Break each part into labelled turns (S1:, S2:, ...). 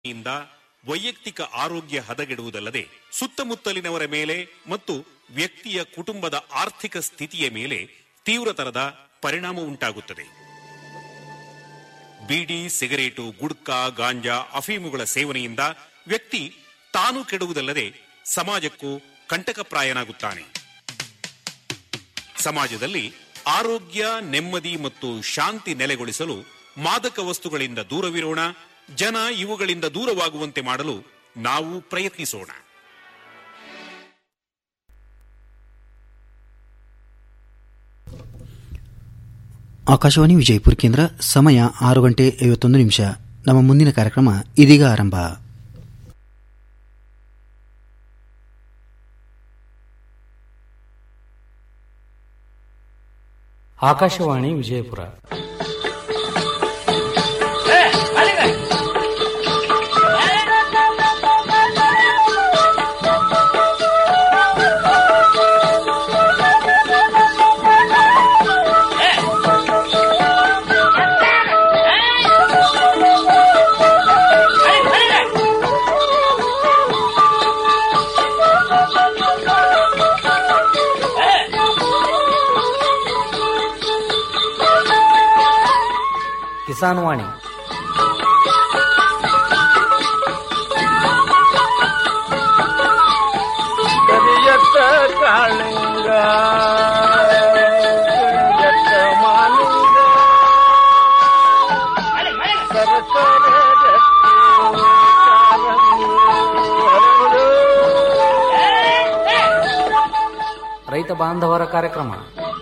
S1: ಯಿಂದ ವೈಯಕ್ತಿಕ ಆರೋಗ್ಯ ಹದಗೆಡುವುದಲ್ಲದೆ ಸುತ್ತಮುತ್ತಲಿನವರ ಮೇಲೆ ಮತ್ತು ವ್ಯಕ್ತಿಯ ಕುಟುಂಬದ ಆರ್ಥಿಕ ಸ್ಥಿತಿಯ ಮೇಲೆ ತೀವ್ರತರದ ಪರಿಣಾಮ ಉಂಟಾಗುತ್ತದೆ ಬೀಡಿ ಸಿಗರೇಟು ಗುಡ್ಕಾ ಗಾಂಜಾ ಅಫೀಮುಗಳ ಸೇವನೆಯಿಂದ ವ್ಯಕ್ತಿ ತಾನು ಕೆಡುವುದಲ್ಲದೆ ಸಮಾಜಕ್ಕೂ ಕಂಟಕಪ್ರಾಯನಾಗುತ್ತಾನೆ ಸಮಾಜದಲ್ಲಿ ಆರೋಗ್ಯ ನೆಮ್ಮದಿ ಮತ್ತು ಶಾಂತಿ ನೆಲೆಗೊಳಿಸಲು ಮಾದಕ ವಸ್ತುಗಳಿಂದ ದೂರವಿರೋಣ ಜನ ಇವುಗಳಿಂದ ದೂರವಾಗುವಂತೆ ಮಾಡಲು ನಾವು ಪ್ರಯತ್ನಿಸೋಣ
S2: ಆಕಾಶವಾಣಿ ವಿಜಯಪುರ ಕೇಂದ್ರ ಸಮಯ ಆರು ಗಂಟೆ ಐವತ್ತೊಂದು ನಿಮಿಷ ನಮ್ಮ ಮುಂದಿನ ಕಾರ್ಯಕ್ರಮ ಇದೀಗ ಆರಂಭ
S3: ಆಕಾಶವಾಣಿ ವಿಜಯಪುರ ಕಿಸಾನ್ ವಾಣಿ
S4: ಕರಿಯತ್ತ ಕಾಳಿಂಗ ಕರಿಯತ್ತ ಮಾಲಿಂಗ ಸರಸರ ರಕ್ತಿ ಕಾಲಂದು ಹರಡು.
S3: ರೈತ ಬಾಂಧವರ ಕಾರ್ಯಕ್ರಮ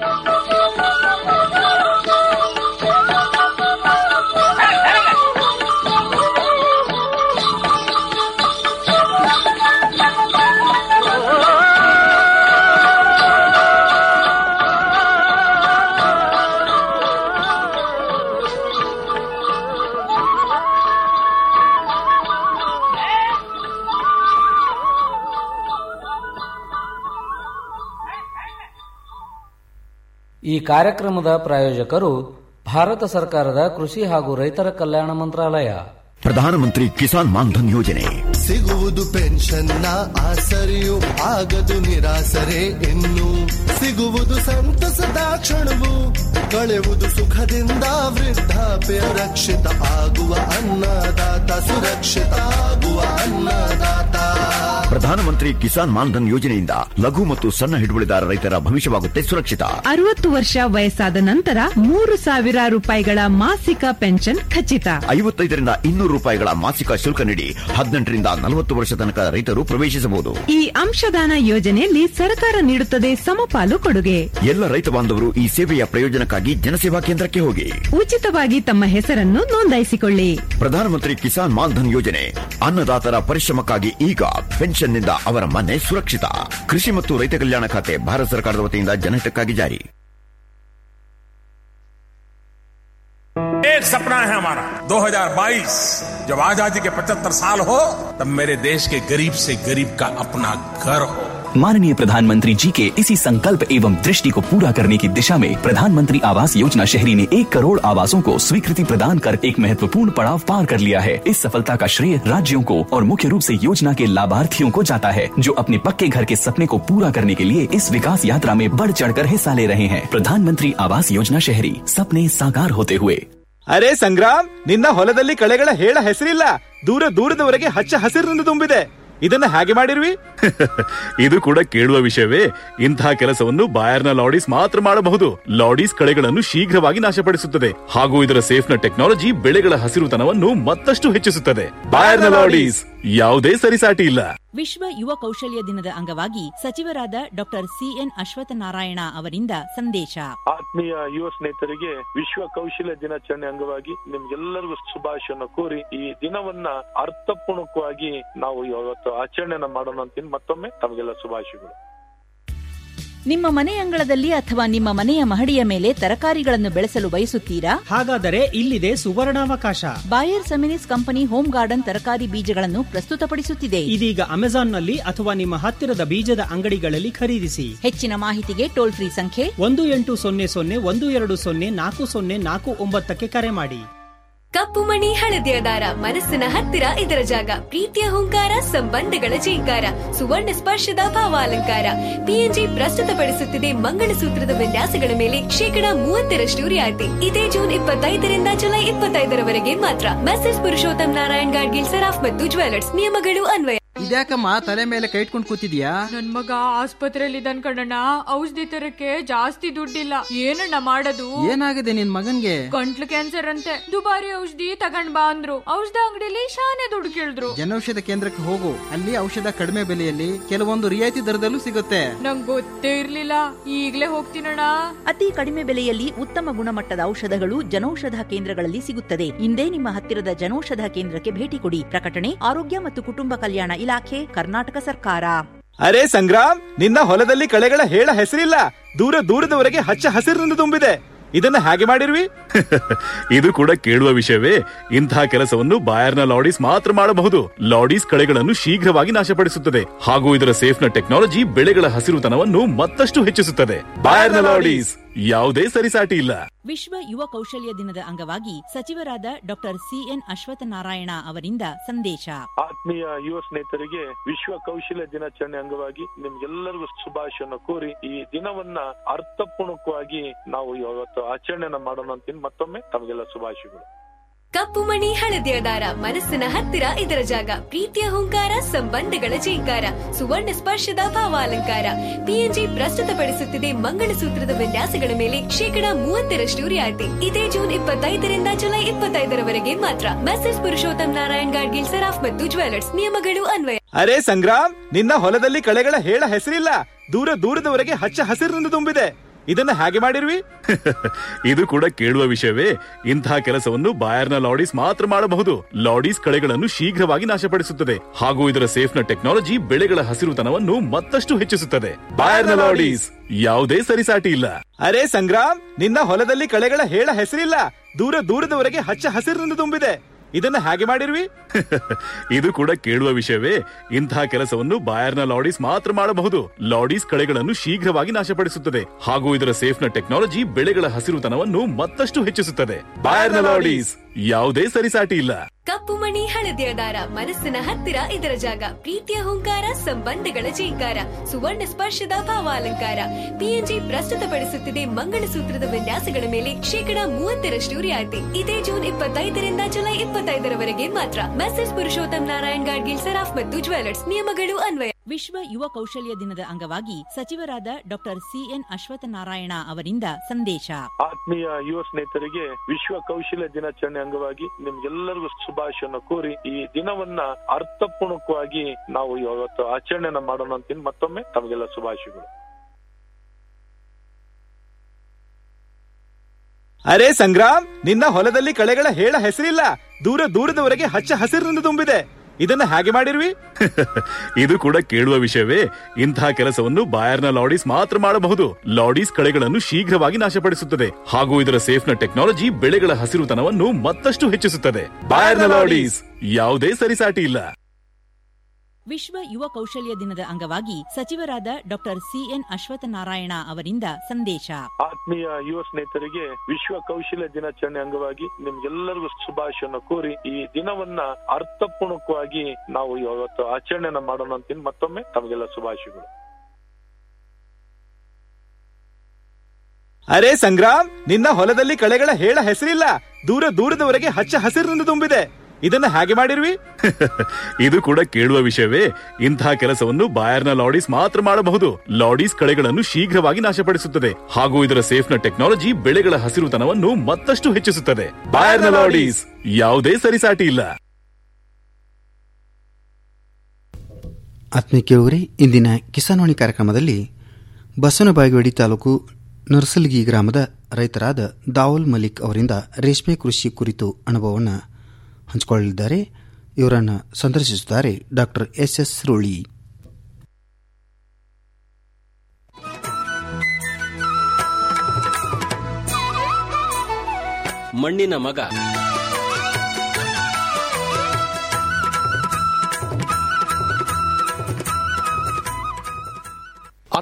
S3: ಈ ಕಾರ್ಯಕ್ರಮದ ಪ್ರಾಯೋಜಕರು ಭಾರತ ಸರ್ಕಾರದ ಕೃಷಿ ಹಾಗೂ ರೈತರ ಕಲ್ಯಾಣ ಮಂತ್ರಾಲಯ
S5: ಪ್ರಧಾನಮಂತ್ರಿ ಕಿಸಾನ್ ಮಾನ್ಧನ್ ಯೋಜನೆ
S6: ಸಿಗುವುದು ಪೆನ್ಷನ್ನ ಆಸರೆಯು ಆಗದು ನಿರಾಸರೆ ಇನ್ನು ಸಿಗುವುದು ಸಂತಸದ ಕ್ಷಣವು ಕಳೆವುದು ಸುಖದಿಂದ ವೃದ್ಧಾಪ್ಯ ರಕ್ಷಿತ ಆಗುವ ಅನ್ನದಾತ ಸುರಕ್ಷಿತ ಆಗುವ ಅನ್ನದಾತ
S5: ಪ್ರಧಾನಮಂತ್ರಿ ಕಿಸಾನ್ ಮಾನ್ಧನ್ ಯೋಜನೆಯಿಂದ ಲಘು ಮತ್ತು ಸಣ್ಣ ಹಿಡುವಳಿದಾರ ರೈತರ ಭವಿಷ್ಯವಾಗುತ್ತೆ ಸುರಕ್ಷಿತ
S7: ಅರವತ್ತು ವರ್ಷ ವಯಸ್ಸಾದ ನಂತರ ಮೂರು ಸಾವಿರ ರೂಪಾಯಿಗಳ ಮಾಸಿಕ ಪೆನ್ಷನ್ ಖಚಿತ
S5: ಐವತ್ತೈದರಿಂದ ಇನ್ನೂರು ರೂಪಾಯಿಗಳ ಮಾಸಿಕ ಶುಲ್ಕ ನೀಡಿ ಹದಿನೆಂಟರಿಂದ ನಲವತ್ತು ವರ್ಷ ತನಕ ರೈತರು ಪ್ರವೇಶಿಸಬಹುದು
S7: ಈ ಅಂಶದಾನ ಯೋಜನೆಯಲ್ಲಿ ಸರ್ಕಾರ ನೀಡುತ್ತದೆ ಸಮಪಾಲು ಕೊಡುಗೆ
S5: ಎಲ್ಲ ರೈತ ಬಾಂಧವರು ಈ ಸೇವೆಯ ಪ್ರಯೋಜನಕ್ಕಾಗಿ ಜನಸೇವಾ ಕೇಂದ್ರಕ್ಕೆ ಹೋಗಿ
S7: ಉಚಿತವಾಗಿ ತಮ್ಮ ಹೆಸರನ್ನು ನೋಂದಾಯಿಸಿಕೊಳ್ಳಿ
S5: ಪ್ರಧಾನಮಂತ್ರಿ ಕಿಸಾನ್ ಮಾನ್ಧನ್ ಯೋಜನೆ ಅನ್ನದಾತರ ಪರಿಶ್ರಮಕ್ಕಾಗಿ ಈಗ ಪೆನ್ಷನ್ನಿಂದ ಅವರ ಮನೆ ಸುರಕ್ಷಿತ ಕೃಷಿ ಮತ್ತು ರೈತ ಕಲ್ಯಾಣ ಖಾತೆ ಭಾರತ ಸರ್ಕಾರದ ವತಿಯಿಂದ ಜನಹಿತಕ್ಕಾಗಿ ಜಾರಿ
S8: एक सपना है हमारा 2022 जब आजादी के 75 साल हो तब मेरे देश के गरीब से गरीब का अपना घर हो
S9: माननीय प्रधानमंत्री जी के इसी संकल्प एवं दृष्टि को पूरा करने की दिशा में प्रधानमंत्री आवास योजना शहरी ने एक करोड़ आवासों को स्वीकृति प्रदान कर एक महत्वपूर्ण पड़ाव पार कर लिया है इस सफलता का श्रेय राज्यों को और मुख्य रूप से योजना के लाभार्थियों को जाता है जो अपने पक्के घर के सपने को पूरा करने के लिए इस विकास यात्रा में बढ़ चढ़कर हिस्सा ले रहे हैं प्रधानमंत्री आवास योजना शहरी सपने साकार होते हुए
S10: ಅರೆ ಸಂಗ್ರಾಮ್ ನಿನ್ನ ಹೊಲದಲ್ಲಿ ಕಳೆಗಳ ಹೇಳ ಹೆಸರಿಲ್ಲ ದೂರ ದೂರದವರೆಗೆ ಹಚ್ಚ ಹಸಿರಿನಿಂದ ತುಂಬಿದೆ ಇದನ್ನ ಹೇಗೆ ಮಾಡಿರ್ವಿ
S11: ಇದು ಕೂಡ ಕೇಳುವ ವಿಷಯವೇ ಇಂತಹ ಕೆಲಸವನ್ನು ಬಾಯರ್ನ ಲಾಡೀಸ್ ಮಾತ್ರ ಮಾಡಬಹುದು ಲಾಡೀಸ್ ಕಳೆಗಳನ್ನು ಶೀಘ್ರವಾಗಿ ನಾಶಪಡಿಸುತ್ತದೆ ಹಾಗೂ ಇದರ ಸೇಫ್ನ ಟೆಕ್ನಾಲಜಿ ಬೆಳೆಗಳ ಹಸಿರುತನವನ್ನು ಮತ್ತಷ್ಟು ಹೆಚ್ಚಿಸುತ್ತದೆ ಬಾಯರ್ನ ಲಾಡೀಸ್ ಯಾವುದೇ ಸರಿಸಾಟಿ ಇಲ್ಲ
S12: ವಿಶ್ವ ಯುವ ಕೌಶಲ್ಯ ದಿನದ ಅಂಗವಾಗಿ ಸಚಿವರಾದ ಡಾಕ್ಟರ್ ಸಿಎನ್ ಅಶ್ವತ್ಥನಾರಾಯಣ ಅವರಿಂದ ಸಂದೇಶ
S13: ಆತ್ಮೀಯ ಯುವ ಸ್ನೇಹಿತರಿಗೆ ವಿಶ್ವ ಕೌಶಲ್ಯ ದಿನಾಚರಣೆ ಅಂಗವಾಗಿ ನಿಮ್ಗೆಲ್ಲರಿಗೂ ಶುಭಾಶಯವನ್ನು ಕೋರಿ ಈ ದಿನವನ್ನ ಅರ್ಥಪೂರ್ಣಕವಾಗಿ ನಾವು ಇವತ್ತು ಆಚರಣೆಯನ್ನ ಮಾಡೋಣ ಅಂತ ಮತ್ತೊಮ್ಮೆ ತಮಗೆಲ್ಲ ಶುಭಾಶಯಗಳು
S12: ನಿಮ್ಮ ಮನೆ ಅಂಗಳದಲ್ಲಿ ಅಥವಾ ನಿಮ್ಮ ಮನೆಯ ಮಹಡಿಯ ಮೇಲೆ ತರಕಾರಿಗಳನ್ನು ಬೆಳೆಸಲು ಬಯಸುತ್ತೀರಾ
S14: ಹಾಗಾದರೆ ಇಲ್ಲಿದೆ ಸುವರ್ಣಾವಕಾಶ
S12: Bayer Seminis company home garden ತರಕಾರಿ ಬೀಜಗಳನ್ನು ಪ್ರಸ್ತುತಪಡಿಸುತ್ತಿದೆ
S14: ಇದೀಗ ಅಮೆಜಾನ್ನಲ್ಲಿ ಅಥವಾ ನಿಮ್ಮ ಹತ್ತಿರದ ಬೀಜದ ಅಂಗಡಿಗಳಲ್ಲಿ ಖರೀದಿಸಿ
S12: ಹೆಚ್ಚಿನ ಮಾಹಿತಿಗೆ ಟೋಲ್ ಫ್ರೀ ಸಂಖ್ಯೆ
S14: ಒಂದು ಎಂಟು ಸೊನ್ನೆ ಸೊನ್ನೆ ಒಂದು ಎರಡು ಸೊನ್ನೆ ನಾಲ್ಕು ಸೊನ್ನೆ ನಾಲ್ಕು ಒಂಬತ್ತಕ್ಕೆ ಕರೆ ಮಾಡಿ
S15: ಕಪ್ಪು ಮಣಿ ಹಳದಿಯ ದಾರ ಮನಸ್ಸಿನ ಹತ್ತಿರ ಇದರ ಜಾಗ ಪ್ರೀತಿಯ ಹುಂಕಾರ ಸಂಬಂಧಗಳ ಜೀಂಕಾರ ಸುವರ್ಣ ಸ್ಪರ್ಶದ ಭಾವಾಲಂಕಾರ ಪಿಎನ್ಜಿ ಪ್ರಸ್ತುತಪಡಿಸುತ್ತಿದೆ ಮಂಗಳಸೂತ್ರದ ವಿನ್ಯಾಸಗಳ ಮೇಲೆ ಶೇಕಡಾ ಮೂವತ್ತರಷ್ಟು ರಿಯಾಯಿತಿ ಇದೇ ಜೂನ್ ಇಪ್ಪತ್ತೈದರಿಂದ ಜುಲೈ ಇಪ್ಪತ್ತೈದರವರೆಗೆ ಮಾತ್ರ ಮೆಸೇಜ್ ಪುರುಷೋತ್ತಮ್ ನಾರಾಯಣ್ ಗಾಡ್ಗಿಲ್ ಸರಾಫ್ ಮತ್ತು ಜ್ಯುವೆಲರ್ಸ್ ನಿಯಮಗಳು ಅನ್ವಯ
S16: ಇದ್ಯಾಕಮ್ಮ ತಲೆ ಮೇಲೆ ಕೈ ಇಟ್ಕೊಂಡು ಕೂತಿದ್ಯಾ
S17: ನನ್ ಮಗ ಆಸ್ಪತ್ರೆಯಲ್ಲಿ ಇದ್ದಾನ್ ಕಣಣ್ಣ ಔಷಧಿ ತರಕ್ಕೆ ಜಾಸ್ತಿ ದುಡ್ಡಿಲ್ಲ ಏನಣ್ಣ ಮಾಡೋದು
S16: ಏನಾಗಿದೆ ನಿನ್ ಮಗನ್ಗೆ
S17: ಗಂಟ್ಲು ಕ್ಯಾನ್ಸರ್ ಅಂತೆ ದುಬಾರಿ ಔಷಧಿ ತಗೊಂಡ್ ಬಾ ಅಂದ್ರು ಔಷಧ ಅಂಗಡಿಲಿ ಶಾನೆ ದುಡ್ಡು ಕೇಳಿದ್ರು
S16: ಜನೌಷಧ ಕೇಂದ್ರಕ್ಕೆ ಹೋಗು ಅಲ್ಲಿ ಔಷಧ ಕಡಿಮೆ ಬೆಲೆಯಲ್ಲಿ ಕೆಲವೊಂದು ರಿಯಾಯಿತಿ ದರದಲ್ಲೂ ಸಿಗುತ್ತೆ
S17: ನಂಗ್ ಗೊತ್ತೇ ಇರ್ಲಿಲ್ಲ ಈಗ್ಲೇ ಹೋಗ್ತೀನಣ್ಣ
S12: ಅತಿ ಕಡಿಮೆ ಬೆಲೆಯಲ್ಲಿ ಉತ್ತಮ ಗುಣಮಟ್ಟದ ಔಷಧಗಳು ಜನೌಷಧ ಕೇಂದ್ರಗಳಲ್ಲಿ ಸಿಗುತ್ತದೆ ಇಂದೇ ನಿಮ್ಮ ಹತ್ತಿರದ ಜನೌಷಧ ಕೇಂದ್ರಕ್ಕೆ ಭೇಟಿ ಕೊಡಿ ಪ್ರಕಟಣೆ ಆರೋಗ್ಯ ಮತ್ತು ಕುಟುಂಬ ಕಲ್ಯಾಣ ಇಲಾಖೆ ಕರ್ನಾಟಕ ಸರ್ಕಾರ
S10: ಅರೆ ಸಂಗ್ರಾಮ್ ನಿನ್ನ ಹೊಲದಲ್ಲಿ ಕಳೆಗಳ ಹೇಳ ಹೆಸರಿಲ್ಲ ದೂರ ದೂರದವರೆಗೆ ಹಚ್ಚ ಹಸಿರಿನಿಂದ ತುಂಬಿದೆ ಇದನ್ನ ಹಾಗೆ ಮಾಡಿರ್ವಿ
S11: ಇದು ಕೂಡ ಕೇಳುವ ವಿಷಯವೇ ಇಂತಹ ಕೆಲಸವನ್ನು ಬಾಯರ್ನ ಲಾಡೀಸ್ ಮಾತ್ರ ಮಾಡಬಹುದು ಲಾಡೀಸ್ ಕಳೆಗಳನ್ನು ಶೀಘ್ರವಾಗಿ ನಾಶಪಡಿಸುತ್ತದೆ ಹಾಗೂ ಇದರ ಸೇಫ್ನ ಟೆಕ್ನಾಲಜಿ ಬೆಳೆಗಳ ಹಸಿರುತನವನ್ನು ಮತ್ತಷ್ಟು ಹೆಚ್ಚಿಸುತ್ತದೆ ಬಾಯರ್ನ ಲಾಡೀಸ್ ಯಾವುದೇ ಸರಿಸಾಟಿ ಇಲ್ಲ
S12: ವಿಶ್ವ ಯುವ ಕೌಶಲ್ಯ ದಿನದ ಅಂಗವಾಗಿ ಸಚಿವರಾದ ಡಾಕ್ಟರ್ ಸಿಎನ್ ಅಶ್ವತ್ಥನಾರಾಯಣ ಅವರಿಂದ ಸಂದೇಶ
S13: ಆತ್ಮೀಯ ಯುವ ಸ್ನೇಹಿತರಿಗೆ ವಿಶ್ವ ಕೌಶಲ್ಯ ದಿನಾಚರಣೆ ಅಂಗವಾಗಿ ನಿಮ್ಗೆಲ್ಲರಿಗೂ ಶುಭಾಶಯವನ್ನು ಕೋರಿ ಈ ದಿನವನ್ನ ಅರ್ಥಪೂರ್ಣಕವಾಗಿ ನಾವು ಇವತ್ತು ಆಚರಣೆನ ಮಾಡೋಣ ಅಂತೀನಿ ಮತ್ತೊಮ್ಮೆ ತಮಗೆಲ್ಲ ಶುಭಾಶಯಗಳು
S15: ಕಪ್ಪು ಮಣಿ ಹಳದಿಯ ದಾರ ಮನಸ್ಸಿನ ಹತ್ತಿರ ಇದರ ಜಾಗ ಪ್ರೀತಿಯ ಹುಂಕಾರ ಸಂಬಂಧಗಳ ಜೀಂಕಾರ ಸುವರ್ಣ ಸ್ಪರ್ಶದ ಭಾವಾಲಂಕಾರ ಪಿಎನ್ಜಿ ಪ್ರಸ್ತುತಪಡಿಸುತ್ತಿದೆ ಮಂಗಳಸೂತ್ರದ ವಿನ್ಯಾಸಗಳ ಮೇಲೆ ಶೇಕಡಾ ಮೂವತ್ತರಷ್ಟು ರಿಯಾಯಿತಿ ಇದೇ ಜೂನ್ ಇಪ್ಪತ್ತೈದರಿಂದ ಜುಲೈ ಇಪ್ಪತ್ತೈದರವರೆಗೆ ಮಾತ್ರ ಮೆಸೇಜ್ ಪುರುಷೋತ್ತಮ್ ನಾರಾಯಣ್ ಗಾಡ್ಗಿಲ್ ಸರಾಫ್ ಮತ್ತು ಜ್ಯುವೆಲರ್ಸ್ ನಿಯಮಗಳು ಅನ್ವಯ
S10: ಅರೆ ಸಂಗ್ರಾಮ್ ನಿನ್ನ ಹೊಲದಲ್ಲಿ ಕಳೆಗಳ ಹೇಳ ಹೆಸರಿಲ್ಲ ದೂರ ದೂರದವರೆಗೆ ಹಚ್ಚ ಹಸಿರಿನಿಂದ ತುಂಬಿದೆ ಇದನ್ನ ಹಾಗೆ ಮಾಡಿರ್ವಿ
S11: ಇದು ಕೂಡ ಕೇಳುವ ವಿಷಯವೇ ಇಂತಹ ಕೆಲಸವನ್ನು ಬಾಯರ್ನ ಲಾಡೀಸ್ ಮಾತ್ರ ಮಾಡಬಹುದು ಲಾಡೀಸ್ ಕಳೆಗಳನ್ನು ಶೀಘ್ರವಾಗಿ ನಾಶಪಡಿಸುತ್ತದೆ ಹಾಗೂ ಇದರ ಸೇಫ್ನ ಟೆಕ್ನಾಲಜಿ ಬೆಳೆಗಳ ಹಸಿರುತನವನ್ನು ಮತ್ತಷ್ಟು ಹೆಚ್ಚಿಸುತ್ತದೆ ಬಾಯರ್ನ ಲಾಡೀಸ್ ಯಾವುದೇ ಸರಿಸಾಟಿ ಇಲ್ಲ
S10: ಅರೆ ಸಂಗ್ರಾಮ್ ನಿನ್ನ ಹೊಲದಲ್ಲಿ ಕಳೆಗಳ ಹೇಳ ಹೆಸರಿಲ್ಲ ದೂರ ದೂರದವರೆಗೆ ಹಚ್ಚ ಹಸಿರಿನಿಂದ ತುಂಬಿದೆ ಇದನ್ನ ಹಾಗೆ ಮಾಡಿರ್ವಿ
S11: ಇದು ಕೂಡ ಕೇಳುವ ವಿಷಯವೇ ಇಂತಹ ಕೆಲಸವನ್ನು ಬಾಯರ್ನ ಲಾಡೀಸ್ ಮಾತ್ರ ಮಾಡಬಹುದು ಲಾಡೀಸ್ ಕಳೆಗಳನ್ನು ಶೀಘ್ರವಾಗಿ ನಾಶಪಡಿಸುತ್ತದೆ ಹಾಗೂ ಇದರ ಸೇಫ್ನ ಟೆಕ್ನಾಲಜಿ ಬೆಳೆಗಳ ಹಸಿರುತನವನ್ನು ಮತ್ತಷ್ಟು ಹೆಚ್ಚಿಸುತ್ತದೆ ಬಾಯರ್ನ ಲಾಡೀಸ್ ಯಾವುದೇ ಸರಿಸಾಟಿ ಇಲ್ಲ
S15: ಕಪ್ಪು ಮಣಿ ಹಳದಿಯ ದಾರ ಮನಸ್ಸಿನ ಹತ್ತಿರ ಇದರ ಜಾಗ ಪ್ರೀತಿಯ ಹುಂಕಾರ ಸಂಬಂಧಗಳ ಜೀಂಕಾರ ಸುವರ್ಣ ಸ್ಪರ್ಶದ ಭಾವಾಲಂಕಾರ ಪಿಎನ್ಜಿ ಪ್ರಸ್ತುತಪಡಿಸುತ್ತಿದೆ ಮಂಗಳಸೂತ್ರದ ವಿನ್ಯಾಸಗಳ ಮೇಲೆ ಶೇಕಡಾ ಮೂವತ್ತರಷ್ಟು ರಿಯಾಯಿತಿ ಇದೇ ಜೂನ್ ಇಪ್ಪತ್ತೈದರಿಂದ ಜುಲೈ ಇಪ್ಪತ್ತೈದರವರೆಗೆ ಮಾತ್ರ ಮೆಸೇಜ್ ಪುರುಷೋತ್ತಮ್ ನಾರಾಯಣ್ ಗಾಡ್ಗಿಲ್ ಸರಾಫ್ ಮತ್ತು ಜ್ಯುವೆಲರ್ಸ್ ನಿಯಮಗಳು ಅನ್ವಯ
S12: ವಿಶ್ವ ಯುವ ಕೌಶಲ್ಯ ದಿನದ ಅಂಗವಾಗಿ ಸಚಿವರಾದ ಡಾಕ್ಟರ್ ಸಿಎನ್ ಅಶ್ವತ್ಥನಾರಾಯಣ ಅವರಿಂದ ಸಂದೇಶ
S13: ಆತ್ಮೀಯ ಯುವ ಸ್ನೇಹಿತರಿಗೆ ವಿಶ್ವ ಕೌಶಲ್ಯ ದಿನಾಚರಣೆ ಅಂಗವಾಗಿ ನಿಮ್ಗೆಲ್ಲರಿಗೂ ಶುಭಾಶಯವನ್ನು ಕೋರಿ ಈ ದಿನವನ್ನ ಅರ್ಥಪೂರ್ಣಕವಾಗಿ ನಾವು ಇವತ್ತು ಆಚರಣೆನ ಮಾಡೋಣ ಅಂತೀನಿ ಮತ್ತೊಮ್ಮೆ ತಮಗೆಲ್ಲ ಶುಭಾಶಯಗಳು
S10: ಅರೆ ಸಂಗ್ರಾಮ್ ನಿನ್ನ ಹೊಲದಲ್ಲಿ ಕಳೆಗಳ ಹೇಳ ಹೆಸರಿಲ್ಲ ದೂರ ದೂರದವರೆಗೆ ಹಚ್ಚ ಹಸಿರಿನಿಂದ ತುಂಬಿದೆ ಇದನ್ನ ಹಾಗೆ ಮಾಡಿರ್ವಿ
S11: ಇದು ಕೂಡ ಕೇಳುವ ವಿಷಯವೇ ಇಂತಹ ಕೆಲಸವನ್ನು ಬಾಯರ್ನ ಲಾಡೀಸ್ ಮಾತ್ರ ಮಾಡಬಹುದು ಲಾಡೀಸ್ ಕಳೆಗಳನ್ನು ಶೀಘ್ರವಾಗಿ ನಾಶಪಡಿಸುತ್ತದೆ ಹಾಗೂ ಇದರ ಸೇಫ್ನ ಟೆಕ್ನಾಲಜಿ ಬೆಳೆಗಳ ಹಸಿರುತನವನ್ನು ಮತ್ತಷ್ಟು ಹೆಚ್ಚಿಸುತ್ತದೆ ಬಾಯರ್ನ ಲಾಡೀಸ್ ಯಾವುದೇ ಸರಿಸಾಟಿ ಇಲ್ಲ
S12: ವಿಶ್ವ ಯುವ ಕೌಶಲ್ಯ ದಿನದ ಅಂಗವಾಗಿ ಸಚಿವರಾದ ಡಾಕ್ಟರ್ ಸಿಎನ್ ಅಶ್ವತ್ಥನಾರಾಯಣ ಅವರಿಂದ ಸಂದೇಶ
S13: ಆತ್ಮೀಯ ಯುವ ಸ್ನೇಹಿತರಿಗೆ ವಿಶ್ವ ಕೌಶಲ್ಯ ದಿನಾಚರಣೆ ಅಂಗವಾಗಿ ನಿಮ್ಗೆಲ್ಲರಿಗೂ ಶುಭಾಶಯವನ್ನು ಕೋರಿ ಈ ದಿನವನ್ನ ಅರ್ಥಪೂರ್ಣಕವಾಗಿ ನಾವು ಇವತ್ತು ಆಚರಣೆನ ಮಾಡೋಣ ಅಂತೀನಿ ಮತ್ತೊಮ್ಮೆ ತಮಗೆಲ್ಲ ಶುಭಾಶಯಗಳು
S10: ಅರೆ ಸಂಗ್ರಾಮ್ ನಿನ್ನ ಹೊಲದಲ್ಲಿ ಕಳೆಗಳ ಹೇಳ ಹೆಸರಿಲ್ಲ ದೂರ ದೂರದವರೆಗೆ ಹಚ್ಚ ಹಸಿರಿನಿಂದ ತುಂಬಿದೆ ಇದನ್ನ ಹಾಗೆ ಮಾಡಿರ್ವಿ
S11: ಇದು ಕೂಡ ಕೇಳುವ ವಿಷಯವೇ ಇಂತಹ ಕೆಲಸವನ್ನು ಬಾಯರ್ನ ಲಾಡೀಸ್ ಮಾತ್ರ ಮಾಡಬಹುದು ಲಾಡೀಸ್ ಕಳೆಗಳನ್ನು ಶೀಘ್ರವಾಗಿ ನಾಶಪಡಿಸುತ್ತದೆ ಹಾಗೂ ಇದರ ಸೇಫ್ನ ಟೆಕ್ನಾಲಜಿ ಬೆಳೆಗಳ ಹಸಿರುತನವನ್ನು ಮತ್ತಷ್ಟು ಹೆಚ್ಚಿಸುತ್ತದೆ ಬಾಯರ್ನ ಲಾಡೀಸ್ ಯಾವುದೇ ಸರಿಸಾಟಿ ಇಲ್ಲ
S2: ಆತ್ಮೀಯ ಕೇಳುಗರೆ ಇಂದಿನ ಕಿಸಾನ್ವಾಣಿ ಕಾರ್ಯಕ್ರಮದಲ್ಲಿ ಬಸವನಬಾಗೇವಾಡಿ ತಾಲೂಕು ನರ್ಸಲ್ಗಿ ಗ್ರಾಮದ ರೈತರಾದ ದಾವಲ್ ಮಲಿಕ್ ಅವರಿಂದ ರೇಷ್ಮೆ ಕೃಷಿ ಕುರಿತು ಅನುಭವವನ್ನು ಹಂಚಿಕೊಳ್ಳಲಿದ್ದಾರೆ ಇವರನ್ನು ಸಂದರ್ಶಿಸುತ್ತಾರೆ ಡಾಕ್ಟರ್ ಎಸ್ ಎಸ್ ರೋಳಿ
S18: ಮಣ್ಣಿನ ಮಗ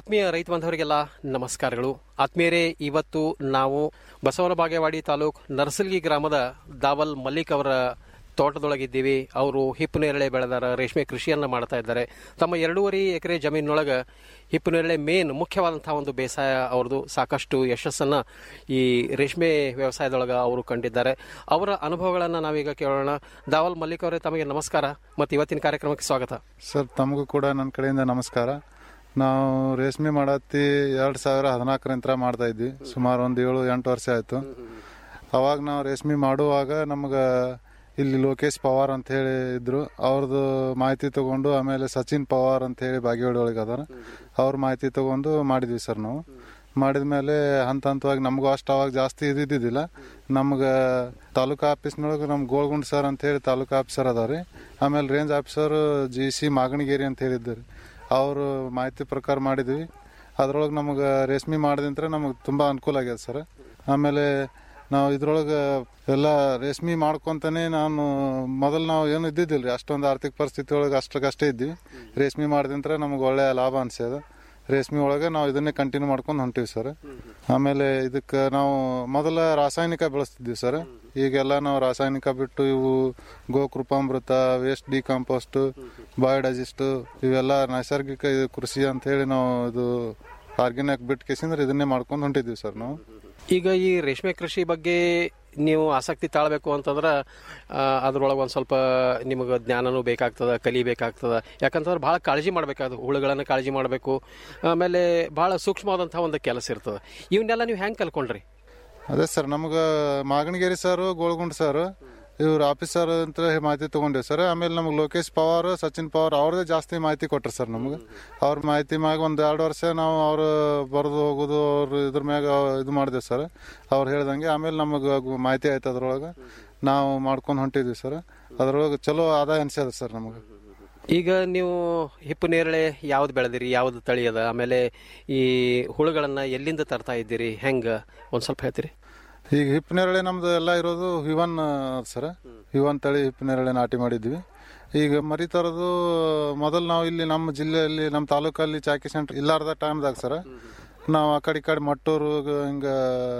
S18: ಆತ್ಮೀಯ ರೈತ ಬಾಂಧವರಿಗೆಲ್ಲ ನಮಸ್ಕಾರಗಳು ಆತ್ಮೀಯರೇ ಇವತ್ತು ನಾವು ಬಸವನ ಬಾಗೇವಾಡಿ ತಾಲೂಕ್ ನರ್ಸಲ್ಗಿ ಗ್ರಾಮದ ದಾವಲ್ ಮಲ್ಲಿಕ್ ಅವರ ತೋಟದೊಳಗಿದ್ದೀವಿ ಅವರು ಹಿಪ್ಪು ನೇರಳೆ ಬೆಳೆದಾರ ರೇಷ್ಮೆ ಕೃಷಿಯನ್ನ ಮಾಡ್ತಾ ಇದ್ದಾರೆ ತಮ್ಮ ಎರಡೂವರೆ ಎಕರೆ ಜಮೀನೊಳಗೆ ಹಿಪ್ಪು ನೇರಳೆ ಮೇನ್ ಮುಖ್ಯವಾದಂತಹ ಒಂದು ಬೇಸಾಯ ಅವ್ರದ್ದು ಸಾಕಷ್ಟು ಯಶಸ್ಸನ್ನ ಈ ರೇಷ್ಮೆ ವ್ಯವಸಾಯದೊಳಗೆ ಅವರು ಕಂಡಿದ್ದಾರೆ ಅವರ ಅನುಭವಗಳನ್ನು ನಾವೀಗ ಕೇಳೋಣ ದಾವಲ್ ಮಲ್ಲಿಕ್ ಅವರೇ ತಮಗೆ ನಮಸ್ಕಾರ ಮತ್ತು ಇವತ್ತಿನ ಕಾರ್ಯಕ್ರಮಕ್ಕೆ ಸ್ವಾಗತ
S19: ಸರ್ ತಮಗೂ ಕೂಡ ನನ್ನ ಕಡೆಯಿಂದ ನಮಸ್ಕಾರ ನಾವು ರೇಷ್ಮೆ ಮಾಡತ್ತಿ ಎರಡು ಸಾವಿರ ಹದಿನಾಲ್ಕರಿಂದ ಮಾಡ್ತಾ ಇದ್ವಿ ಸುಮಾರು ಒಂದು ಏಳು ಎಂಟು ವರ್ಷ ಆಯಿತು ಅವಾಗ ನಾವು ರೇಷ್ಮೆ ಮಾಡುವಾಗ ನಮ್ಗೆ ಇಲ್ಲಿ ಲೋಕೇಶ್ ಪವಾರ್ ಅಂತ ಹೇಳಿ ಇದ್ರು ಅವ್ರದ್ದು ಮಾಹಿತಿ ತಗೊಂಡು ಆಮೇಲೆ ಸಚಿನ್ ಪವಾರ್ ಅಂತ ಹೇಳಿ ಬಾಗೇವಾಡಿ ಒಳಗೆ ಅದಾರ ಅವ್ರ ಮಾಹಿತಿ ತಗೊಂಡು ಮಾಡಿದ್ವಿ ಸರ್ ನಾವು ಮಾಡಿದ ಮೇಲೆ ಹಂತ ಹಂತವಾಗಿ ನಮಗೂ ಅಷ್ಟು ಅವಾಗ ಜಾಸ್ತಿ ಇದ್ದಿದ್ದಿಲ್ಲ ನಮ್ಗೆ ತಾಲೂಕು ಆಫೀಸ್ನೊಳಗೆ ನಮ್ಮ ಗೋಳ್ಗುಂಡ್ ಸರ್ ಅಂತ ಹೇಳಿ ತಾಲೂಕು ಆಫೀಸರ್ ಅದಾವ್ರಿ ಆಮೇಲೆ range officer G C Maganigeri ಅಂತ ಹೇಳಿದ್ದಾರೆ ಅವರು ಮಾಹಿತಿ ಪ್ರಕಾರ ಮಾಡಿದ್ವಿ ಅದ್ರೊಳಗೆ ನಮಗೆ ರೇಷ್ಮೆ ಮಾಡಿದಂತ್ರ ನಮಗೆ ತುಂಬ ಅನುಕೂಲ ಆಗ್ಯದ ಸರ್ ಆಮೇಲೆ ನಾವು ಇದ್ರೊಳಗೆ ಎಲ್ಲ ರೇಷ್ಮೆ ಮಾಡ್ಕೊಂತಾನೆ ನಾನು ಮೊದಲು ನಾವು ಏನು ಇದ್ದಿದ್ದಿಲ್ಲ ರೀ ಅಷ್ಟೊಂದು ಆರ್ಥಿಕ ಪರಿಸ್ಥಿತಿ ಒಳಗೆ ಅಷ್ಟಕ್ಕಷ್ಟೇ ಇದ್ವಿ ರೇಷ್ಮೆ ಮಾಡಿದಂತ್ರ ನಮಗೆ ಒಳ್ಳೆ ಲಾಭ ಅನ್ಸ್ಯದ ರೇಷ್ಮೆ ಒಳಗೆ ನಾವು ಇದನ್ನೇ ಕಂಟಿನ್ಯೂ ಮಾಡ್ಕೊಂಡು ಹೊಂಟಿವಿ ಸರ್ ಆಮೇಲೆ ಇದಕ್ಕೆ ನಾವು ಮೊದಲ ರಾಸಾಯನಿಕ ಬೆಳೆಸ್ತಿದ್ವಿ ಸರ್ ಈಗೆಲ್ಲ ನಾವು ರಾಸಾಯನಿಕ ಬಿಟ್ಟು ಇವು ಗೋಕೃಪಾಮೃತ ವೇಸ್ಟ್ ಡಿಕಾಂಪೋಸ್ಟ್ ಬಯೋಡೈಜೆಸ್ಟ್ ಇವೆಲ್ಲ ನೈಸರ್ಗಿಕ ಇದು ಕೃಷಿ ಅಂತ ಹೇಳಿ ನಾವು ಇದು ಆರ್ಗ್ಯಾನಿಕ್ ಬಿಟ್ಟು ಕೇಸಿಂದ್ರೆ ಇದನ್ನೇ ಮಾಡ್ಕೊಂಡು ಹೊಂಟಿದ್ವಿ ಸರ್ ನಾವು
S18: ಈಗ ಈ ರೇಷ್ಮೆ ಕೃಷಿ ಬಗ್ಗೆ ನೀವು ಆಸಕ್ತಿ ತಾಳಬೇಕು ಅಂತಂದ್ರೆ ಅದ್ರೊಳಗೆ ಒಂದು ಸ್ವಲ್ಪ ನಿಮಗೆ ಜ್ಞಾನನೂ ಬೇಕಾಗ್ತದ ಕಲಿಬೇಕಾಗ್ತದ ಯಾಕಂತಂದ್ರೆ ಭಾಳ ಕಾಳಜಿ ಮಾಡಬೇಕಾದ ಹುಳುಗಳನ್ನು ಕಾಳಜಿ ಮಾಡಬೇಕು ಆಮೇಲೆ ಭಾಳ ಸೂಕ್ಷ್ಮವಾದಂಥ ಒಂದು ಕೆಲಸ ಇರ್ತದೆ ಇವನ್ನೆಲ್ಲ ನೀವು ಹೆಂಗೆ ಕಲ್ಕೊಂಡ್ರಿ
S19: ಅದೇ ಸರ್ ನಮ್ಗೆ ಮಾಗಣಗೇರಿ ಸರ್ ಗೋಳ್ಗುಂಡ್ ಸರ್ ಇವ್ರ ಆಫೀಸರ್ ಅಂತ ಮಾಹಿತಿ ತಗೊಂಡಿವಿ ಸರ್ ಆಮೇಲೆ ನಮ್ಗೆ ಲೋಕೇಶ್ ಪವಾರ್ ಸಚಿನ್ ಪವಾರ್ ಅವ್ರದೇ ಜಾಸ್ತಿ ಮಾಹಿತಿ ಕೊಟ್ರು ಸರ್ ನಮ್ಗೆ ಅವ್ರ ಮಾಹಿತಿ ಮ್ಯಾಗ ಒಂದು ಎರಡು ವರ್ಷ ನಾವು ಅವ್ರು ಬರೆದು ಹೋಗೋದು ಅವ್ರ ಇದ್ರ ಮ್ಯಾಗ ಇದು ಮಾಡಿದೆ ಸರ್ ಅವ್ರು ಹೇಳ್ದಂಗೆ ಆಮೇಲೆ ನಮಗೆ ಮಾಹಿತಿ ಆಯ್ತು ಅದ್ರೊಳಗೆ ನಾವು ಮಾಡ್ಕೊಂಡು ಹೊಂಟಿದ್ವಿ ಸರ್ ಅದ್ರೊಳಗೆ ಚಲೋ ಆದಾಯ ಅನ್ಸ್ಯದ ಸರ್ ನಮಗೆ
S18: ಈಗ ನೀವು ಹಿಪ್ಪು ನೇರಳೆ ಯಾವ್ದು ಬೆಳೆದಿರಿ ಯಾವ್ದು ತಳಿ ಅದ ಆಮೇಲೆ ಈ ಹುಳುಗಳನ್ನು ಎಲ್ಲಿಂದ ತರ್ತಾ ಇದ್ದೀರಿ ಹೆಂಗೆ ಒಂದು ಸ್ವಲ್ಪ ಹೇಳ್ತೀರಿ
S19: ಈಗ ಹಿಪ್ ನೇರಳೆ ನಮ್ದು ಎಲ್ಲ ಇರೋದು ಹಿವನ್ ಸರ್ ಹಿವನ್ ತಳಿ ಹಿಪ್ ನೇರಳೆ ನಾಟಿ ಮಾಡಿದ್ವಿ ಈಗ ಮರಿ ತರೋದು ಮೊದಲು ನಾವು ಇಲ್ಲಿ ನಮ್ಮ ಜಿಲ್ಲೆಯಲ್ಲಿ ನಮ್ಮ ತಾಲೂಕಲ್ಲಿ ಚಾಕಿ ಸೆಂಟರ್ ಇಲ್ಲಾರ್ದ ಟೈಮ್ದಾಗ ಸರ್ ನಾವು ಆ ಕಡೆ ಈ ಕಡೆ ಮಟ್ಟೂರು ಹಿಂಗ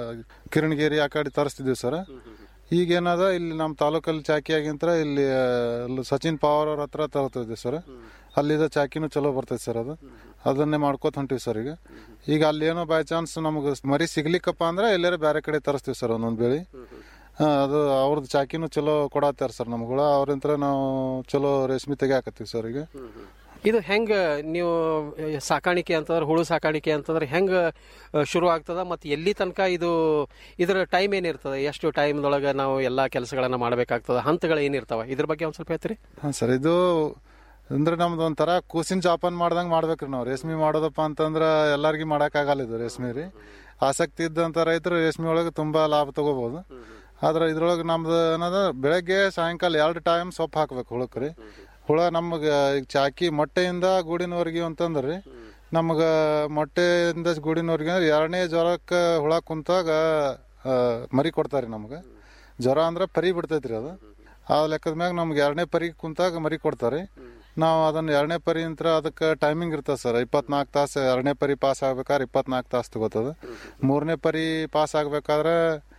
S19: ಕಿರಣಗಿರಿ ಆ ಕಡೆ ತರಿಸ್ತಿದ್ವಿ ಸರ್ ಈಗೇನದ ಇಲ್ಲಿ ನಮ್ಮ ತಾಲೂಕಲ್ಲಿ ಚಾಕಿ ಆಗಿಂತ್ರ ಇಲ್ಲಿ ಆ, ಅಲ್ಲಿ ಸಚಿನ್ ಪವಾರ್ ಅವ್ರ ಹತ್ರ ತರ್ತಿದ್ವಿ ಸರ್ ಅಲ್ಲಿದ ಚಾಕಿನೂ ಚಲೋ ಬರ್ತೈತೆ ಸರ್ ಅದು ಅದನ್ನೇ ಮಾಡ್ಕೋತ ಹೊಂಟಿವಿ ಸರ್ ಈಗ ಈಗ ಅಲ್ಲಿ ಏನೋ ಬೈ ಚಾನ್ಸ್ ನಮಗೆ ಮರಿ ಸಿಗ್ಲಿಕ್ಕಪ್ಪ ಅಂದ್ರೆ ಎಲ್ಲಾರ ಬೇರೆ ಕಡೆ ತರಿಸ್ತೀವಿ ಸರ್ ಒಂದೊಂದು ಬೆಳಿ ಆ, ಅದು ಅವ್ರದ್ದು ಚಾಕಿನೂ ಚಲೋ ಕೊಡತ್ತಾರ ಸರ್ ನಮ್ಗಳ ಅವ್ರಿಂತ್ರ ನಾವು ಚಲೋ ರೇಷ್ಮೆ ತೆಗಿಯಾಕತ್ತೀವಿ ಸರ್ ಈಗ
S18: ಇದು ಹೆಂಗೆ ನೀವು ಸಾಕಾಣಿಕೆ ಅಂತಂದ್ರೆ ಹುಳು ಸಾಕಾಣಿಕೆ ಅಂತಂದ್ರೆ ಹೆಂಗೆ ಶುರು ಆಗ್ತದ ಮತ್ತು ಎಲ್ಲಿ ತನಕ ಇದು ಇದರ ಟೈಮ್ ಏನಿರ್ತದೆ ಎಷ್ಟು ಟೈಮ್ದೊಳಗೆ ನಾವು ಎಲ್ಲ ಕೆಲಸಗಳನ್ನು ಮಾಡಬೇಕಾಗ್ತದೆ ಹಂತಗಳು ಏನಿರ್ತಾವ ಇದ್ರ ಬಗ್ಗೆ ಒಂದು ಸ್ವಲ್ಪ ಹೇಳ್ತೀರಿ
S19: ಹಾಂ ಸರ್ ಇದು ಅಂದ್ರೆ ನಮ್ದು ಒಂಥರ ಕೂಸಿನ ಜಾಪನ್ ಮಾಡ್ದಂಗೆ ಮಾಡ್ಬೇಕ್ರಿ ನಾವು ರೇಷ್ಮೆ ಮಾಡೋದಪ್ಪ ಅಂತಂದ್ರೆ ಎಲ್ಲರಿಗೂ ಮಾಡೋಕ್ಕಾಗಲ್ಲ ಇದು ರೇಷ್ಮೆ ರೀ ಆಸಕ್ತಿ ಇದ್ದಂಥ ರೈತರು ರೇಷ್ಮೆ ಒಳಗೆ ತುಂಬ ಲಾಭ ತಗೋಬೋದು ಆದ್ರೆ ಇದ್ರೊಳಗೆ ನಮ್ದು ಏನದ ಬೆಳಗ್ಗೆ ಸಾಯಂಕಾಲ ಎರಡು ಟೈಮ್ ಸೊಪ್ಪು ಹಾಕ್ಬೇಕು ಹುಳಕ್ಕೆ ರೀ ಹುಳ ನಮಗೆ ಈಗ ಚಾಕಿ ಮೊಟ್ಟೆಯಿಂದ ಗೂಡಿನವರೆಗೆ ಅಂತಂದ್ರೆ ರೀ ನಮಗೆ ಮೊಟ್ಟೆಯಿಂದ ಗೂಡಿನವರೆಗೆ ಅಂದ್ರೆ ಎರಡನೇ ಜ್ವರಕ್ಕೆ ಹುಳ ಕುಂತಾಗ ಆ, ಮರಿ ಕೊಡ್ತಾರೆ ನಮ್ಗೆ ಜ್ವರ ಅಂದ್ರೆ ಪರಿ ಬಿಡ್ತೈತ್ರಿ ಅದು ಆ ಲೆಕ್ಕದ ಮ್ಯಾಗ ನಮ್ಗೆ ಎರಡನೇ ಪರಿ ಕುಂತಾಗ ಮರಿ ಕೊಡ್ತಾರೆ ನಾವು ಅದನ್ನ ಎರಡನೇ ಪರಿ ಅಂತ ಅದಕ್ಕೆ ಟೈಮಿಂಗ್ ಇರ್ತದೆ ಸರ್ ಇಪ್ಪತ್ನಾಲ್ಕು ತಾಸು ಎರಡನೇ ಪರಿ ಪಾಸ್ ಆಗ್ಬೇಕಾದ್ರೆ ಇಪ್ಪತ್ನಾಲ್ಕು ತಾಸು ತಗೋತದ ಮೂರನೇ ಪರಿ ಪಾಸ್ ಆಗ್ಬೇಕಾದ್ರೆ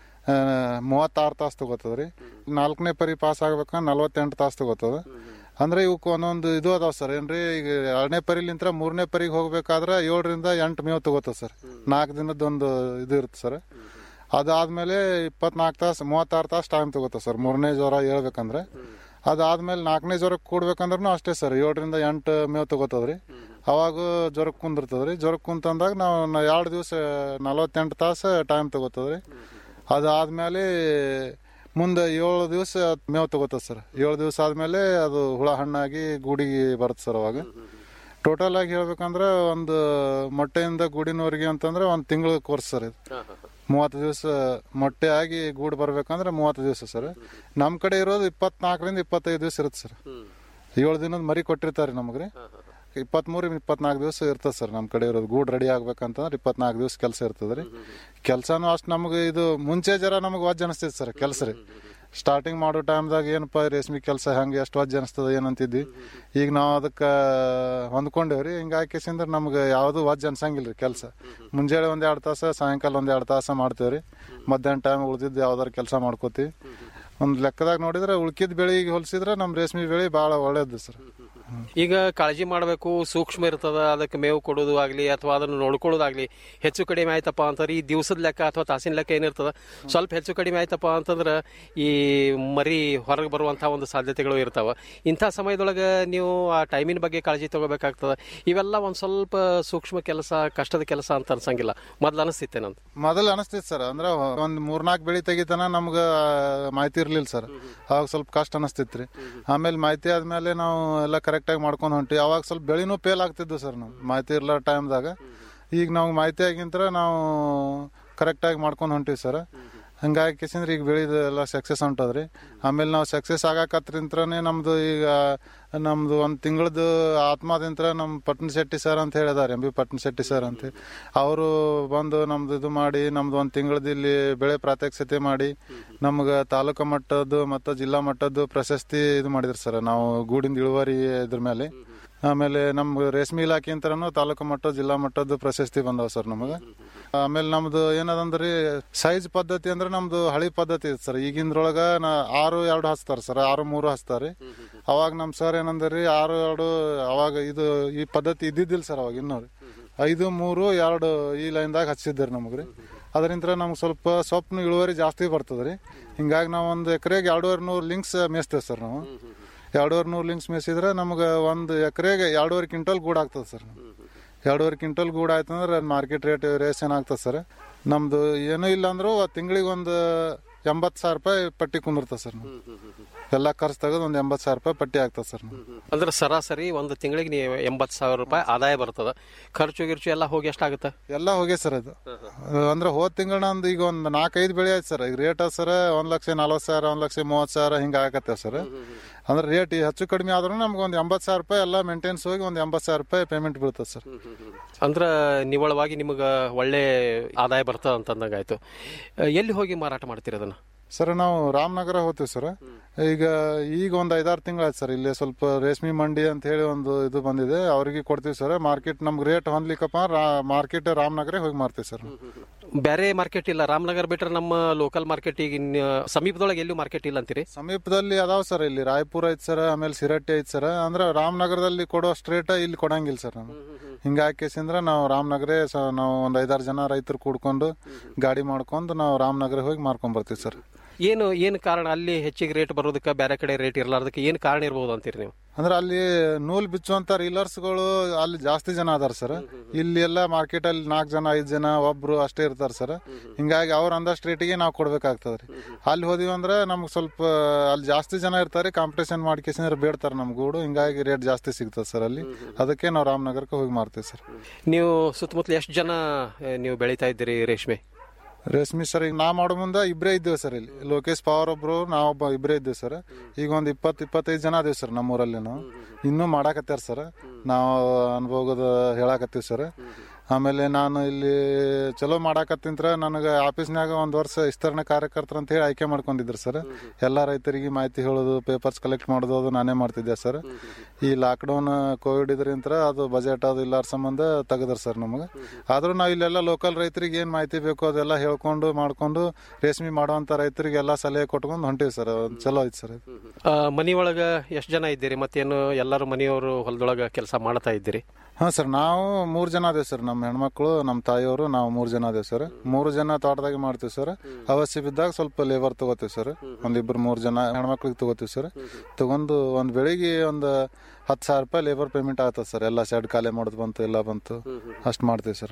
S19: ಮೂವತ್ತಾರು ತಾಸು ತಗೋತದ ರೀ ನಾಲ್ಕನೇ ಪರಿ ಪಾಸ್ ಆಗ್ಬೇಕಂದ್ರೆ ನಲ್ವತ್ತೆಂಟು ತಾಸು ತಗೋತದ ಅಂದ್ರೆ ಇವಕ್ಕೆ ಒಂದೊಂದು ಇದು ಅದಾವ ಸರ್ ಏನ್ರಿ ಈಗ ಎರಡನೇ ಪರಿಲಿಂತ್ರ ಮೂರನೇ ಪರಿಗೆ ಹೋಗ್ಬೇಕಾದ್ರೆ ಏಳರಿಂದ ಎಂಟು ಮೇವು ತಗೋತದ ಸರ್ ನಾಲ್ಕು ದಿನದ ಒಂದು ಇದು ಇರುತ್ತೆ ಸರ್ ಅದಾದ್ಮೇಲೆ ಇಪ್ಪತ್ನಾಲ್ಕು ತಾಸು ಮೂವತ್ತಾರು ತಾಸು ಟೈಮ್ ತಗೋತದೆ ಸರ್ ಮೂರನೇ ಜ್ವರ ಹೇಳ್ಬೇಕಂದ್ರೆ ಅದಾದ್ಮೇಲೆ ನಾಲ್ಕನೇ ಜ್ವರಕ್ಕೆ ಕೂಡ್ಬೇಕಂದ್ರೂ ಅಷ್ಟೇ ಸರ್ ಏಳರಿಂದ ಎಂಟು ಮೇವು ತಗೋತದ್ರಿ ಅವಾಗ ಜ್ವರಕ್ಕೆ ಕುಂದಿರ್ತದ್ರಿ ಜ್ವರಕ್ಕೆ ಕುಂತಂದಾಗ ನಾವು ಎರಡು ದಿವಸ ನಲವತ್ತೆಂಟು ತಾಸು ಟೈಮ್ ತಗೋತದ್ರಿ ಅದಾದ್ಮೇಲೆ ಮುಂದೆ ಏಳು ದಿವಸ ಮೇವು ತಗೋತದೆ ಸರ್ ಏಳು ದಿವಸ ಆದ್ಮೇಲೆ ಅದು ಹುಳ ಹಣ್ಣಾಗಿ ಗೂಡಿಗೆ ಬರುತ್ತೆ ಸರ್ ಅವಾಗ ಟೋಟಲ್ ಆಗಿ ಹೇಳ್ಬೇಕಂದ್ರೆ ಒಂದು ಮೊಟ್ಟೆಯಿಂದ ಗೂಡಿನವರೆಗೆ ಅಂತಂದ್ರೆ ಒಂದು ತಿಂಗಳ ಕೋರ್ಸ್ ಸರ್ ಇದು ಮೂವತ್ತು ದಿವಸ ಮೊಟ್ಟೆ ಆಗಿ ಗೂಡು ಬರ್ಬೇಕಂದ್ರೆ ಮೂವತ್ತು ದಿವಸ ಸರ್ ನಮ್ಮ ಕಡೆ ಇರೋದು ಇಪ್ಪತ್ನಾಲ್ಕರಿಂದ ಇಪ್ಪತ್ತೈದು ದಿವಸ ಇರುತ್ತೆ ಸರ್ ಏಳು ದಿನದ ಮರಿ ಕೊಟ್ಟಿರ್ತಾರೆ ನಮಗ್ರಿ ಇಪ್ಪತ್ಮೂರು ಇಪ್ಪತ್ನಾಲ್ಕು ದಿವಸ ಇರ್ತದೆ ಸರ್ ನಮ್ಮ ಕಡೆ ಇರೋದು ಗೂಡ್ ರೆಡಿ ಆಗ್ಬೇಕಂತಂದ್ರೆ ಇಪ್ಪತ್ನಾಲ್ಕು ದಿವಸ ಕೆಲಸ ಇರ್ತದೆ ರೀ ಕೆಲಸನೂ ಅಷ್ಟು ನಮಗೆ ಇದು ಮುಂಚೆ ಜರ ನಮಗೆ ವಜ್ಜ ಅನಿಸ್ತೈತೆ ಸರ್ ಕೆಲಸ ರೀ ಸ್ಟಾರ್ಟಿಂಗ್ ಮಾಡೋ ಟೈಮ್ದಾಗ ಏನಪ್ಪ ರೇಷ್ಮೆ ಕೆಲಸ ಹೆಂಗೆ ಎಷ್ಟು ವಜ್ಜೆ ಅನಿಸ್ತದ ಏನಂತಿದ್ವಿ ಈಗ ನಾವು ಅದಕ್ಕೆ ಹೊಂದ್ಕೊಂಡೇವ್ರಿ ಹಿಂಗಾಗಿ ಕೇಸಿಂದ್ರ ನಮ್ಗೆ ಯಾವುದು ವಜ್ಜೆ ಅನ್ಸಂಗಿಲ್ಲ ರೀ ಕೆಲಸ ಮುಂಜಾನೆ ಒಂದು ಎರಡು ತಾಸು ಸಾಯಂಕಾಲ ಒಂದು ಎರಡು ತಾಸು ಮಾಡ್ತೇವ್ರಿ ಮಧ್ಯಾಹ್ನ ಟೈಮ್ ಉಳಿದಿದ್ದು ಯಾವ್ದಾರು ಕೆಲಸ ಮಾಡ್ಕೋತೀವಿ ಒಂದು ಲೆಕ್ಕದಾಗ ನೋಡಿದ್ರೆ ಉಳ್ಕಿದ ಬೆಳೆಗೆ ಹೋಲಿಸಿದ್ರೆ ನಮ್ಮ ರೇಷ್ಮೆ ಬೆಳೆ ಭಾಳ ಒಳ್ಳೇದು ಸರ್
S18: ಈಗ ಕಾಳಜಿ ಮಾಡಬೇಕು ಸೂಕ್ಷ್ಮ ಇರ್ತದ ಅದಕ್ಕೆ ಮೇವು ಕೊಡೋದು ಆಗಲಿ ಅಥವಾ ಅದನ್ನು ನೋಡ್ಕೊಳ್ಳೋದಾಗ್ಲಿ ಹೆಚ್ಚು ಕಡಿಮೆ ಆಯ್ತಪ್ಪ ಅಂತಂದ್ರೆ ಈ ದಿವಸದ ಲೆಕ್ಕ ಅಥವಾ ತಾಸಿನ ಲೆಕ್ಕ ಏನಿರ್ತದ ಸ್ವಲ್ಪ ಹೆಚ್ಚು ಕಡಿಮೆ ಆಯ್ತಪ್ಪ ಅಂತಂದ್ರೆ ಈ ಮರಿ ಹೊರಗೆ ಬರುವಂಥ ಒಂದು ಸಾಧ್ಯತೆಗಳು ಇರ್ತಾವ ಇಂಥ ಸಮಯದೊಳಗೆ ನೀವು ಆ ಟೈಮಿನ ಬಗ್ಗೆ ಕಾಳಜಿ ತಗೋಬೇಕಾಗ್ತದ ಇವೆಲ್ಲ ಒಂದು ಸ್ವಲ್ಪ ಸೂಕ್ಷ್ಮ ಕೆಲಸ ಕಷ್ಟದ ಕೆಲಸ ಅಂತ ಅನ್ಸಂಗಿಲ್ಲ ಮೊದ್ಲು ಅನಿಸ್ತಿತ್ತೆ ನಂದು
S19: ಮೊದಲು ಅನಿಸ್ತಿತ್ತು ಸರ್ ಅಂದ್ರೆ ಒಂದ್ ಮೂರ್ನಾಲ್ಕು ಬೆಳಿ ತೆಗಿತನ ನಮ್ಗೆ ಮಾಹಿತಿ ಇರ್ಲಿಲ್ಲ ಸರ್ ಅವಾಗ ಸ್ವಲ್ಪ ಕಷ್ಟ ಅನಿಸ್ತಿತ್ತು ರೀ ಆಮೇಲೆ ಮಾಹಿತಿ ಆದ್ಮೇಲೆ ನಾವು ಎಲ್ಲ ಕರೆಕ್ಟಾಗಿ ಮಾಡ್ಕೊಂಡು ಹೊಂಟಿ ಅವಾಗ ಸ್ವಲ್ಪ ಬೆಳಿನೂ ಫೇಲ್ ಆಗ್ತಿದ್ವು ಸರ್ ನಾವು ಮಾಹಿತಿ ಇರ್ಲ ಟೈಮ್ದಾಗ ಈಗ ನಾವು ಮಾಹಿತಿ ಆಗಿಂತ್ರ ನಾವು ಕರೆಕ್ಟಾಗಿ ಮಾಡ್ಕೊಂಡು ಹೊಂಟಿವಿ ಸರ್ ಹಂಗಾಗಿ ಕಿಸಿಂದ್ರೆ ಈಗ ಬೆಳೆದ ಎಲ್ಲ ಸಕ್ಸಸ್ ಹೊಂಟದ್ರಿ ಆಮೇಲೆ ನಾವು ಸಕ್ಸಸ್ ಆಗಾಕತ್ರಿಂತ್ರನೇ ನಮ್ದು ಈಗ ನಮ್ದು ಒಂದು ತಿಂಗಳದ್ದು ಆತ್ಮದಿಂತ್ರ ನಮ್ಮ ಪಟ್ನ ಶೆಟ್ಟಿ ಸರ್ ಅಂತ ಹೇಳಿದಾರೆ M B Patna Shetty sir ಅಂತ ಅವರು ಬಂದು ನಮ್ದು ಇದು ಮಾಡಿ ನಮ್ದು ಒಂದು ತಿಂಗಳದ್ದು ಇಲ್ಲಿ ಬೆಳೆ ಪ್ರಾತ್ಯಕ್ಷತೆ ಮಾಡಿ ನಮ್ಗೆ ತಾಲೂಕು ಮಟ್ಟದ್ದು ಮತ್ತು ಜಿಲ್ಲಾ ಮಟ್ಟದ್ದು ಪ್ರಶಸ್ತಿ ಇದು ಮಾಡಿದ್ರು ಸರ್ ನಾವು ಗೂಡಿಂದ ಇಳುವರಿ ಇದ್ರ ಮೇಲೆ ಆಮೇಲೆ ನಮ್ಮ ರೇಷ್ಮೆ ಇಲಾಖೆ ಅಂತನೂ ತಾಲೂಕು ಮಟ್ಟ ಜಿಲ್ಲಾ ಮಟ್ಟದ್ದು ಪ್ರಶಸ್ತಿ ಬಂದವ ಸರ್ ನಮಗೆ ಆಮೇಲೆ ನಮ್ದು ಏನದಂದ್ರಿ ಸೈಜ್ ಪದ್ಧತಿ ಅಂದ್ರೆ ನಮ್ದು ಹಳಿ ಪದ್ಧತಿ ಇತ್ತು ಸರ್ ಈಗಿಂದ್ರೊಳಗ ನಾ ಆರು ಎರಡು ಹಚ್ತಾರ ಸರ್ ಆರು ಮೂರು ಹಚ್ತಾರಿ ಅವಾಗ ನಮ್ಮ ಸರ್ ಏನಂದ್ರಿ ಆರು ಎರಡು ಅವಾಗ ಇದು ಈ ಪದ್ಧತಿ ಇದ್ದಿದ್ದಿಲ್ಲ ಸರ್ ಅವಾಗ ಇನ್ನೂ ರೀ ಐದು ಮೂರು ಎರಡು ಈ ಲೈನ್ದಾಗ ಹಚ್ಚಿದ್ರಿ ನಮಗ್ರಿ ಅದರಿಂದ ನಮ್ಗೆ ಸ್ವಲ್ಪ ಸೊಪ್ಪು ಇಳುವರಿ ಜಾಸ್ತಿ ಬರ್ತದ್ರಿ ಹಿಂಗಾಗಿ ನಾವು ಒಂದು ಎಕರೆಗೆ ಎರಡೂವರೆ ನೂರು ಲಿಂಕ್ಸ್ ಮೇಯ್ಸ್ತೇವೆ ಸರ್ ನಾವು ಎರಡೂವರೆ ನೂರು ಲಿಂಕ್ಸ್ ಮೇಯಿಸಿದ್ರೆ ನಮ್ಗೆ ಒಂದು ಎಕರೆಗೆ ಎರಡೂವರೆ ಕ್ವಿಂಟಲ್ ಗೂಡು ಆಗ್ತದೆ ಸರ್ ಎರಡೂವರೆ ಕ್ವಿಂಟಲ್ ಗೂಡು ಆಯ್ತು ಅಂದ್ರೆ ಮಾರ್ಕೆಟ್ ರೇಟ್ ರೇಸ್ ಏನಾಗ್ತದೆ ಸರ್ ನಮ್ದು ಏನೂ ಇಲ್ಲ ಅಂದ್ರೂ ತಿಂಗಳಿಗೆ ಒಂದು ಎಂಬತ್ತು ಸಾವಿರ ರೂಪಾಯಿ ಪಟ್ಟಿ ಕುಂದಿರ್ತದೆ ಸರ್ ಎಲ್ಲ ಖರ್ಚು ತೆಗೆದು ಒಂದು ಎಂಬತ್ತು ಸಾವಿರ ರೂಪಾಯಿ ಪಟ್ಟಿ ಆಗ್ತದೆ ಸರ್
S18: ಅಂದ್ರೆ ಸರಾಸರಿ ಒಂದು ತಿಂಗಳಿಗೆ ನೀವು ಎಂಬತ್ತು ಸಾವಿರ ರೂಪಾಯಿ ಆದಾಯ ಬರ್ತದ ಖರ್ಚು ಗಿರ್ಚು ಎಲ್ಲ ಹೋಗಿ ಎಷ್ಟಾಗುತ್ತೆ
S19: ಎಲ್ಲ ಹೋಗಿ ಸರ್ ಅದು ಅಂದ್ರೆ ಹೋದ ತಿಂಗಳ ನಂದು ಈಗ ಒಂದು ನಾಲ್ಕೈದು ಬೆಳೆ ಆಯ್ತು ಸರ್ ಈಗ ರೇಟ್ ಸರ್ ಒಂದ್ ಲಕ್ಷ ನಲ್ವತ್ತು ಸಾವಿರ ಒಂದ್ ಲಕ್ಷ ಮೂವತ್ತು ಸಾವಿರ ಹಿಂಗೆ ಆಗತ್ತೇವೆ ಸರ್ ಅಂದ್ರೆ ರೇಟ್ ಹೆಚ್ಚು ಕಡಿಮೆ ಆದ್ರೂ ನಮ್ಗೆ ಒಂದು ಎಂಬತ್ತು ಸಾವಿರ ರೂಪಾಯಿ ಎಲ್ಲ ಮೇಂಟೆನ್ಸ್ ಹೋಗಿ ಒಂದು ಎಂಬತ್ತು ಸಾವಿರ ರೂಪಾಯಿ ಪೇಮೆಂಟ್ ಬೀಳ್ತದೆ ಸರ್
S18: ಅಂದ್ರ ನಿವ್ವಳವಾಗಿ ನಿಮಗೆ ಒಳ್ಳೆ ಆದಾಯ ಬರ್ತದ ಅಂತಂದಂಗ ಆಯ್ತು ಎಲ್ಲಿ ಹೋಗಿ ಮಾರಾಟ ಮಾಡ್ತೀರಿ ಅದನ್ನ
S19: ಸರ್ ನಾವು ರಾಮನಗರ ಹೋಗ್ತೀವಿ ಸರ್ ಈಗ ಈಗ ಒಂದು ಐದಾರು ತಿಂಗಳಾಯ್ತು ಸರ್ ಇಲ್ಲಿ ಸ್ವಲ್ಪ ರೇಷ್ಮೆ ಮಂಡಿ ಅಂತ ಹೇಳಿ ಒಂದು ಇದು ಬಂದಿದೆ ಅವ್ರಿಗೆ ಕೊಡ್ತೀವಿ ಸರ್ ಮಾರ್ಕೆಟ್ ನಮ್ಗೆ ರೇಟ್ ಹೊಂದ್ಲಿಕ್ಕಪ್ಪ ಮಾರ್ಕೆಟ್ ರಾಮನಗರ ಹೋಗಿ ಮಾರ್ತೀವಿ ಸರ್
S18: ಬೇರೆ ಮಾರ್ಕೆಟ್ ಇಲ್ಲ ರಾಮನಗರ ಬಿಟ್ರೆ ನಮ್ಮ ಲೋಕಲ್ ಮಾರ್ಕೆಟ್ ಈಗ ಇನ್ ಸಮೀಪದೊಳಗೆ ಎಲ್ಲೂ ಮಾರ್ಕೆಟ್ ಇಲ್ಲ ಅಂತೀರಿ
S19: ಸಮೀಪದಲ್ಲಿ ಅದಾವ ಸರ್ ಇಲ್ಲಿ ರಾಯಪುರ ಐತ್ ಸರ್ ಆಮೇಲೆ ಸಿರಟ್ಟಿ ಐತ್ ಸರ್ ಅಂದ್ರೆ ರಾಮನಗರದಲ್ಲಿ ಕೊಡೋ ಸ್ಟ್ರೇಟ್ ಇಲ್ಲಿ ಕೊಡಂಗಿಲ್ಲ ಸರ್ ನಾವು ಹಿಂಗಾಗಿ ಕೇಸಿಂದ್ರ ನಾವು ರಾಮನಗರೇ ಸ- ನಾವು ಒಂದ್ ಐದಾರು ಜನ ರೈತರು ಕೂಡ್ಕೊಂಡು ಗಾಡಿ ಮಾಡ್ಕೊಂಡು ನಾವು ರಾಮನಗರ ಹೋಗಿ ಮಾರ್ಕೊಂಡ್ ಬರ್ತೀವಿ ಸರ್
S18: ಏನು ಏನು ಕಾರಣ ಅಲ್ಲಿ ಹೆಚ್ಚಿಗೆ ರೇಟ್ ಬರೋದಕ್ಕೆ ಬೇರೆ ಕಡೆ ರೇಟ್ ಇರಲಾರ್ದಕ್ಕೆ ಏನು ಕಾರಣ ಇರ್ಬೋದು ಅಂತೀರಿ ನೀವು
S19: ಅಂದ್ರೆ ಅಲ್ಲಿ ನೂಲ್ ಬಿಚ್ಚುವಂತ ರೀಲರ್ಸ್ಗಳು ಅಲ್ಲಿ ಜಾಸ್ತಿ ಜನ ಅದಾರ ಸರ್ ಇಲ್ಲಿ ಎಲ್ಲ ಮಾರ್ಕೆಟ್ ಅಲ್ಲಿ ನಾಲ್ಕು ಜನ ಐದ್ ಜನ ಒಬ್ರು ಅಷ್ಟೇ ಇರ್ತಾರ ಸರ್ ಹಿಂಗಾಗಿ ಅವ್ರ ಅಂದಷ್ಟು ರೇಟಿಗೆ ನಾವು ಕೊಡ್ಬೇಕಾಗ್ತದ್ರಿ ಅಲ್ಲಿ ಹೋದಿವಿ ಅಂದ್ರೆ ನಮ್ಗೆ ಸ್ವಲ್ಪ ಅಲ್ಲಿ ಜಾಸ್ತಿ ಜನ ಇರ್ತಾರೆ ಕಾಂಪಿಟೇಷನ್ ಮಾಡ್ಕೇಸಿಂದ್ರೆ ಬೇಡ್ತಾರೆ ನಮ್ ಗೂಡು ಹಿಂಗಾಗಿ ರೇಟ್ ಜಾಸ್ತಿ ಸಿಗ್ತದೆ ಸರ್ ಅಲ್ಲಿ ಅದಕ್ಕೆ ನಾವು ರಾಮನಗರಕ್ಕೆ ಹೋಗಿ ಮಾರ್ತೀವಿ ಸರ್
S18: ನೀವು ಸುತ್ತಮುತ್ತಲು ಎಷ್ಟು ಜನ ಆ, ನೀವು ಬೆಳೀತಾ ಇದ್ದೀರಿ ರೇಷ್ಮೆ
S19: ರೇಷ್ಮೆ ಸರ್ ಈಗ ನಾ ಮಾಡೋ ಮುಂದೆ ಇಬ್ಬರೇ ಇದ್ದೇವೆ ಸರ್ ಇಲ್ಲಿ ಲೋಕೇಶ್ ಪವರ್ ಒಬ್ರು ನಾವೊಬ್ಬ ಇಬ್ಬರೇ ಇದ್ದೇವೆ ಸರ್ ಈಗ ಒಂದು ಇಪ್ಪತ್ತು ಇಪ್ಪತ್ತೈದು ಜನ ಅದೇವಿ ಸರ್ ನಮ್ಮೂರಲ್ಲಿ ನಾವು ಇನ್ನೂ ಮಾಡಾಕತ್ಯಾರ ಸರ್ ನಾವು ಅನುಭವದ ಹೇಳಾಕತ್ತೀವಿ ಸರ್ ಆಮೇಲೆ ನಾನು ಇಲ್ಲಿ ಚಲೋ ಮಾಡಾಕತ್ತಿಂತ್ರ ನನಗೆ ಆಫೀಸ್ನಾಗ ಒಂದು ವರ್ಷ ವಿಸ್ತರಣೆ ಕಾರ್ಯಕರ್ತರು ಅಂತ ಹೇಳಿ ಆಯ್ಕೆ ಮಾಡ್ಕೊಂಡಿದ್ರು ಸರ್ ಎಲ್ಲ ರೈತರಿಗೆ ಮಾಹಿತಿ ಹೇಳೋದು ಪೇಪರ್ಸ್ ಕಲೆಕ್ಟ್ ಮಾಡೋದು ಅದು ನಾನೇ ಮಾಡ್ತಿದ್ದೆ ಸರ್ ಈ ಲಾಕ್ಡೌನ್ ಕೋವಿಡ್ ಇದ್ರಿಂತ್ರ ಅದು ಬಜೆಟ್ ಅದು ಇಲ್ಲಾರ ಸಂಬಂಧ ತೆಗೆದ್ರು ಸರ್ ನಮಗೆ ಆದ್ರೂ ನಾವು ಇಲ್ಲೆಲ್ಲ ಲೋಕಲ್ ರೈತರಿಗೆ ಏನು ಮಾಹಿತಿ ಬೇಕು ಅದೆಲ್ಲ ಹೇಳ್ಕೊಂಡು ಮಾಡ್ಕೊಂಡು ರೇಷ್ಮೆ ಮಾಡುವಂತ ರೈತರಿಗೆಲ್ಲ ಸಲಹೆ ಕೊಟ್ಕೊಂಡು ಹೊಂಟಿವಿ ಸರ್ ಚಲೋ ಐತಿ ಸರ್ ಇದು
S18: ಆ, ಮನಿಯೊಳಗ ಎಷ್ಟು ಜನ ಇದ್ದೀರಿ ಮತ್ತೇನು ಎಲ್ಲರೂ ಮನೆಯವರು ಹೊಲದೊಳಗ ಕೆಲಸ ಮಾಡ್ತಾ ಇದ್ದೀರಿ
S19: ಹಾ ಸರ್ ನಾವು ಮೂರು ಜನ ಅದೇವ್ ಸರ್ ನಮ್ಮ ಹೆಣ್ಮಕ್ಳು ನಮ್ಮ ತಾಯಿಯವರು ನಾವು ಮೂರು ಜನ ಅದೇವ್ ಸರ್ ಮೂರು ಜನ ತೋಟದಾಗ ಮಾಡ್ತೀವಿ ಸರ್ ಅವಶ್ಯ ಬಿದ್ದಾಗ ಸ್ವಲ್ಪ ಲೇಬರ್ ತಗೋತೀವಿ ಸರ್ ಒಂದಿಬ್ರು ಮೂರು ಜನ ಹೆಣ್ಮಕ್ಳಿಗೆ ತಗೋತೀವಿ ಸರ್ ತಗೊಂಡು ಒಂದು ಬೆಳಿಗ್ಗೆ ಒಂದು ಹತ್ತು ಸಾವಿರ ರೂಪಾಯಿ ಲೇಬರ್ ಪೇಮೆಂಟ್ ಆಗ್ತದೆ ಸರ್ ಎಲ್ಲ ಶೆಡ್ ಖಾಲಿ ಮಾಡೋದು ಬಂತು ಎಲ್ಲ ಬಂತು ಅಷ್ಟು ಮಾಡ್ತೀವಿ ಸರ್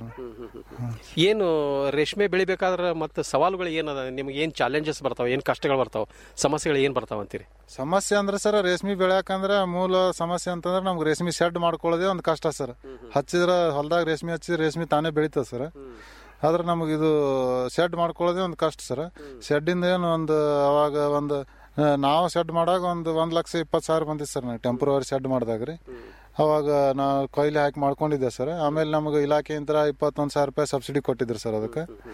S18: ಏನು ರೇಷ್ಮೆ ಬೆಳಿಬೇಕಾದ್ರೆ ಮತ್ತೆ ಸವಾಲುಗಳು ಏನದ ನಿಮ್ಗೆ ಏನು ಚಾಲೆಂಜಸ್ ಬರ್ತಾವ ಏನು ಕಷ್ಟಗಳು ಬರ್ತಾವ ಸಮಸ್ಯೆಗಳು ಏನು ಬರ್ತಾವ ಅಂತೀರಿ
S19: ಸಮಸ್ಯೆ ಅಂದ್ರೆ ಸರ್ ರೇಷ್ಮೆ ಬೆಳ್ಯಾಕಂದ್ರೆ ಮೂಲ ಸಮಸ್ಯೆ ಅಂತಂದ್ರೆ ನಮ್ಗೆ ರೇಷ್ಮೆ ಶೆಡ್ ಮಾಡ್ಕೊಳ್ಳೋದೇ ಒಂದು ಕಷ್ಟ ಸರ್ ಹಚ್ಚಿದ್ರ ಹೊಲದಾಗ ರೇಷ್ಮೆ ಹಚ್ಚಿದ್ರೆ ರೇಷ್ಮೆ ತಾನೇ ಬೆಳೀತದೆ ಸರ್ ಆದ್ರೆ ನಮಗೆ ಇದು ಶೆಡ್ ಮಾಡ್ಕೊಳ್ಳೋದೇ ಒಂದು ಕಷ್ಟ ಸರ್ ಶೆಡ್ಡಿಂದ ಏನು ಒಂದು ಅವಾಗ ಒಂದು ಆ, ನಾವು ಶೆಡ್ ಮಾಡಾಗ ಒಂದು ಒಂದು ಲಕ್ಷ ಇಪ್ಪತ್ತು ಸಾವಿರ ಬಂದಿತ್ತು ಸರ್ ನಾವು ಟೆಂಪ್ರವರಿ ಶೆಡ್ ಮಾಡಿದಾಗ ರೀ ಅವಾಗ ನಾವು ಕೊಯ್ಲಿ ಹಾಕಿ ಮಾಡ್ಕೊಂಡಿದ್ದೆ ಸರ್ ಆಮೇಲೆ ನಮಗೆ ಇಲಾಖೆಯಿಂದ ಇಪ್ಪತ್ತೊಂದು ಸಾವಿರ ರೂಪಾಯಿ ಸಬ್ಸಿಡಿ ಕೊಟ್ಟಿದ್ರು ಸರ್ ಅದಕ್ಕೆ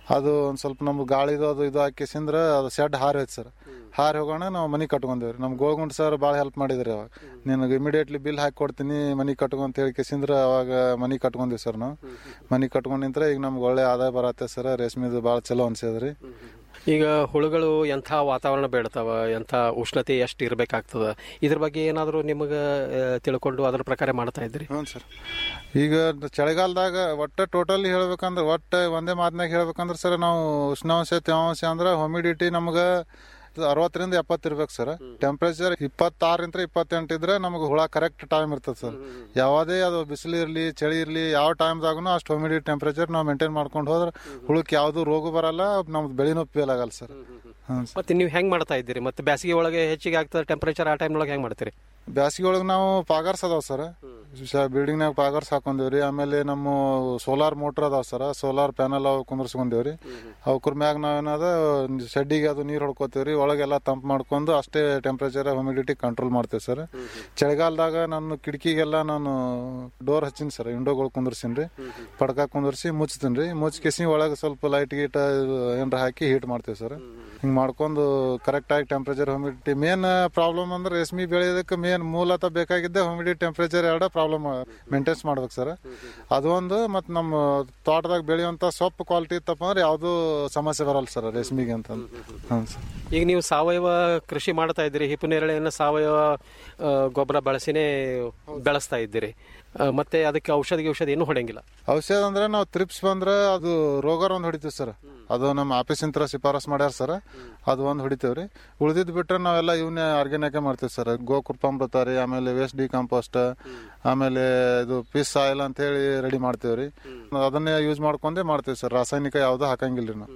S19: ಅದು ಒಂದು ಸ್ವಲ್ಪ ನಮ್ಗೆ ಗಾಳಿದು ಅದು ಇದು ಹಾಕಿಸಿಂದ್ರ ಅದು ಶೆಡ್ ಹಾರಿ ಹೋಯ್ತು ಸರ್ ಹಾರಿ ಹೋಗೋಣ ನಾವು ಮನೆ ಕಟ್ಕೊಂಡೇವ್ರಿ ನಮ್ ಗೋಳ್ಗುಂಡ್ ಸರ್ ಭಾಳ ಹೆಲ್ಪ್ ಮಾಡಿದ್ರಿ ಅವಾಗ ನಿನಗೆ ಇಮಿಡಿಯೇಟ್ಲಿ ಬಿಲ್ ಹಾಕಿ ಕೊಡ್ತೀನಿ ಮನೆ ಕಟ್ಕೊಂಡ್ ಅಂತ ಹೇಳಿ ಕೇಸಿಂದ್ರ ಅವಾಗ ಮನೆ ಕಟ್ಕೊಂಡ್ವಿ ಸರ್ ನಾವು ಮನೆ ಕಟ್ಕೊಂಡ್ ನಿಂತ್ರ ಈಗ ನಮ್ಗೆ ಒಳ್ಳೆ ಆದಾಯ ಬರತ್ತೆ ಸರ್ ರೇಷ್ಮೆದು ಭಾಳ ಚಲೋ ಅನ್ಸದ್ರಿ
S18: ಈಗ ಹುಳುಗಳು ಎಂಥ ವಾತಾವರಣ ಬೇಡ್ತಾವ ಎಂಥ ಉಷ್ಣತೆ ಎಷ್ಟು ಇರಬೇಕಾಗ್ತದ ಇದ್ರ ಬಗ್ಗೆ ಏನಾದರೂ ನಿಮಗೆ ತಿಳ್ಕೊಂಡು ಅದ್ರ ಪ್ರಕಾರ ಮಾಡ್ತಾ ಇದ್ರಿ
S19: ಹ್ಞೂ ಸರ್ ಈಗ ಚಳಿಗಾಲದಾಗ ಒಟ್ಟ ಟೋಟಲಿ ಹೇಳ್ಬೇಕಂದ್ರೆ ಒಟ್ಟ ಒಂದೇ ಮಾತಿನಾಗ ಹೇಳ್ಬೇಕಂದ್ರೆ ಸರ್ ನಾವು ಉಷ್ಣಾಂಶ ತೇವಾಂಶ ಅಂದ್ರೆ ಹ್ಯೂಮಿಡಿಟಿ ನಮ್ಗೆ ಅರವತ್ತರಿಂದ ಎಪ್ಪತ್ತು ಇರ್ಬೇಕು ಸರ್ ಟೆಂಪ್ರೇಚರ್ ಇಪ್ಪತ್ತಾರರಿಂದ ಇಪ್ಪತ್ತೆಂಟು ಇದ್ರೆ ನಮ್ಗೆ ಹುಳ ಕರೆಕ್ಟ್ ಟೈಮ್ ಇರ್ತದೆ ಸರ್ ಯಾವುದೇ ಅದು ಬಿಸಿಲು ಇರಲಿ ಚಳಿ ಇರಲಿ ಯಾವ ಟೈಮ್ದಾಗೂ ಅಷ್ಟು ಹ್ಯೂಮಿಡಿಟಿ ಟೆಂಪ್ರೇಚರ್ ನಾವು ಮೇಂಟೈನ್ ಮಾಡ್ಕೊಂಡು ಹೋದ್ರೆ ಹುಳಕ್ಕೆ ಯಾವುದು ರೋಗ ಬರಲ್ಲ ನಮ್ದು ಬೆಳೆನೂ ಫೇಲ್ ಆಗಲ್ಲ ಸರ್ ಹ್ಞೂ
S18: ಮತ್ತೆ ನೀವು ಹೆಂಗ್ ಮಾಡ್ತಾ ಇದ್ದೀರಿ ಮತ್ತೆ ಬೇಸಿಗೆ ಒಳಗೆ ಹೆಚ್ಚಿಗೆ ಆಗ್ತದೆ ಟೆಂಪರೇಚರ್ ಆ ಟೈಮ್ ಒಳಗೆ ಹೆಂಗ್ ಮಾಡ್ತೀರಿ
S19: ಬ್ಯಾಸಿಗೆ ಒಳಗೆ ನಾವು ಪಾಗರ್ಸ್ ಅದಾವ ಸರ್ ಬಿಲ್ಡಿಂಗ್ನಾಗ ಪಾಗರ್ಸ್ ಹಾಕೊಂಡೇವ್ರಿ ಆಮೇಲೆ ನಮ್ಮ ಸೋಲಾರ್ ಮೋಟರ್ ಅದಾವ ಸರ್ ಸೋಲಾರ್ ಪ್ಯಾನಲ್ ಅವು ಕುಂದರ್ಸ್ಕೊಂಡೇವ್ರಿ ಅವ್ರ ಮ್ಯಾಗ ನಾವೇನದ ಶೆಡ್ಡಿಗೆ ಅದು ನೀರು ಹೊಡ್ಕೋತೇವ್ರಿ ಒಳಗೆಲ್ಲ ತಂಪ್ ಮಾಡ್ಕೊಂಡು ಅಷ್ಟೇ ಟೆಂಪ್ರೇಚರ್ ಹ್ಯೂಮಿಡಿಟಿ ಕಂಟ್ರೋಲ್ ಮಾಡ್ತೇವೆ ಸರ್ ಚಳಿಗಾಲದಾಗ ನಾನು ಕಿಟಕಿಗೆಲ್ಲ ನಾನು ಡೋರ್ ಹಚ್ಚಿನಿ ಸರ್ ವಿಂಡೋಗಳು ಕುಂದರ್ಸಿನ್ರಿ ಪಡ್ಕ ಕುಂದರ್ಸಿ ಮುಚ್ತೀನಿ ರೀ ಮುಚ್ಕೇಸಿ ಒಳಗೆ ಸ್ವಲ್ಪ ಲೈಟ್ ಗೀಟ್ ಏನಾರ ಹಾಕಿ ಹೀಟ್ ಮಾಡ್ತೇವೆ ಸರ್ ಹಿಂಗೆ ಮಾಡ್ಕೊಂಡು ಕರೆಕ್ಟಾಗಿ ಟೆಂಪ್ರೇಚರ್ ಹ್ಯೂಮಿಡಿಟಿ ಮೇನ್ ಪ್ರಾಬ್ಲಮ್ ಅಂದ್ರೆ ರೇಷ್ಮೆ ಬೆಳೆಯೋದಕ್ಕೆ ಮೇನ್ ಮೂಲತಃ ಬೇಕಾಗಿದ್ದೆ ಹ್ಯೂಮಿಡಿಟಿ ಟೆಂಪ್ರೇಚರ್ ಎರಡ ಪ್ರಾಬ್ಲಮ್ ಮೇಂಟೈನ್ಸ್ ಮಾಡ್ಬೇಕು ಸರ್ ಅದೊಂದು ಮತ್ತು ನಮ್ಮ ತೋಟದಾಗ ಬೆಳೆಯುವಂಥ ಸೊಪ್ಪು ಕ್ವಾಲಿಟಿ ಇತ್ತಪ್ಪ ಅಂದ್ರೆ ಯಾವುದೂ ಸಮಸ್ಯೆ ಬರಲ್ಲ ಸರ್ ರೇಷ್ಮೆಗೆ ಅಂತ ಹ್ಞೂ ಸರ್
S18: ಈಗ ನೀವು ಸಾವಯವ ಕೃಷಿ ಮಾಡ್ತಾ ಇದ್ದೀರಿ ಹಿಪ್ಪು ನೇರಳೆಯನ್ನು ಸಾವಯವ ಆ, ಗೊಬ್ಬರ ಬಳಸಿನೇ ಬೆಳೆಸ್ತಾ ಇದ್ದೀರಿ ಆ, ಮತ್ತೆ ಅದಕ್ಕೆ ಔಷಧಿ ಔಷಧಿ ಏನು ಹೊಡೆಯಂಗಿಲ್ಲ
S19: ಔಷಧ ಅಂದ್ರೆ ನಾವು ತ್ರಿಪ್ಸ್ ಬಂದ್ರೆ ಅದು ರೋಗರ್ ಒಂದು ಹೊಡಿತೀವಿ ಸರ್ ಅದು ನಮ್ಮ ಆಫೀಸಿಂತ್ರ ಶಿಫಾರಸ್ ಮಾಡ್ಯಾರ ಸರ್ ಅದು ಒಂದು ಹೊಡಿತೇವ್ರಿ ಉಳಿದಿದ್ ಬಿಟ್ರೆ ನಾವೆಲ್ಲ ಇವನ್ನೇ ಆರ್ಗ್ಯಾನಿಕ್ ಮಾಡ್ತೀವಿ ಸರ್ ಗೋಕೃಪಾಮೃತ ರೀ ಆಮೇಲೆ ವೇಸ್ಟ್ ಡಿಕಂಪೋಸ್ಟ್ ಆಮೇಲೆ ಇದು ಪೀಸ್ ಆಯಿಲ್ ಅಂತ ಹೇಳಿ ರೆಡಿ ಮಾಡ್ತೇವ್ರಿ ಅದನ್ನೇ ಯೂಸ್ ಮಾಡ್ಕೊಂಡೇ ಮಾಡ್ತೀವಿ ಸರ್ ರಾಸಾಯನಿಕ ಯಾವ್ದು ಹಾಕಂಗಿಲ್ಲ ರೀ ನಾವು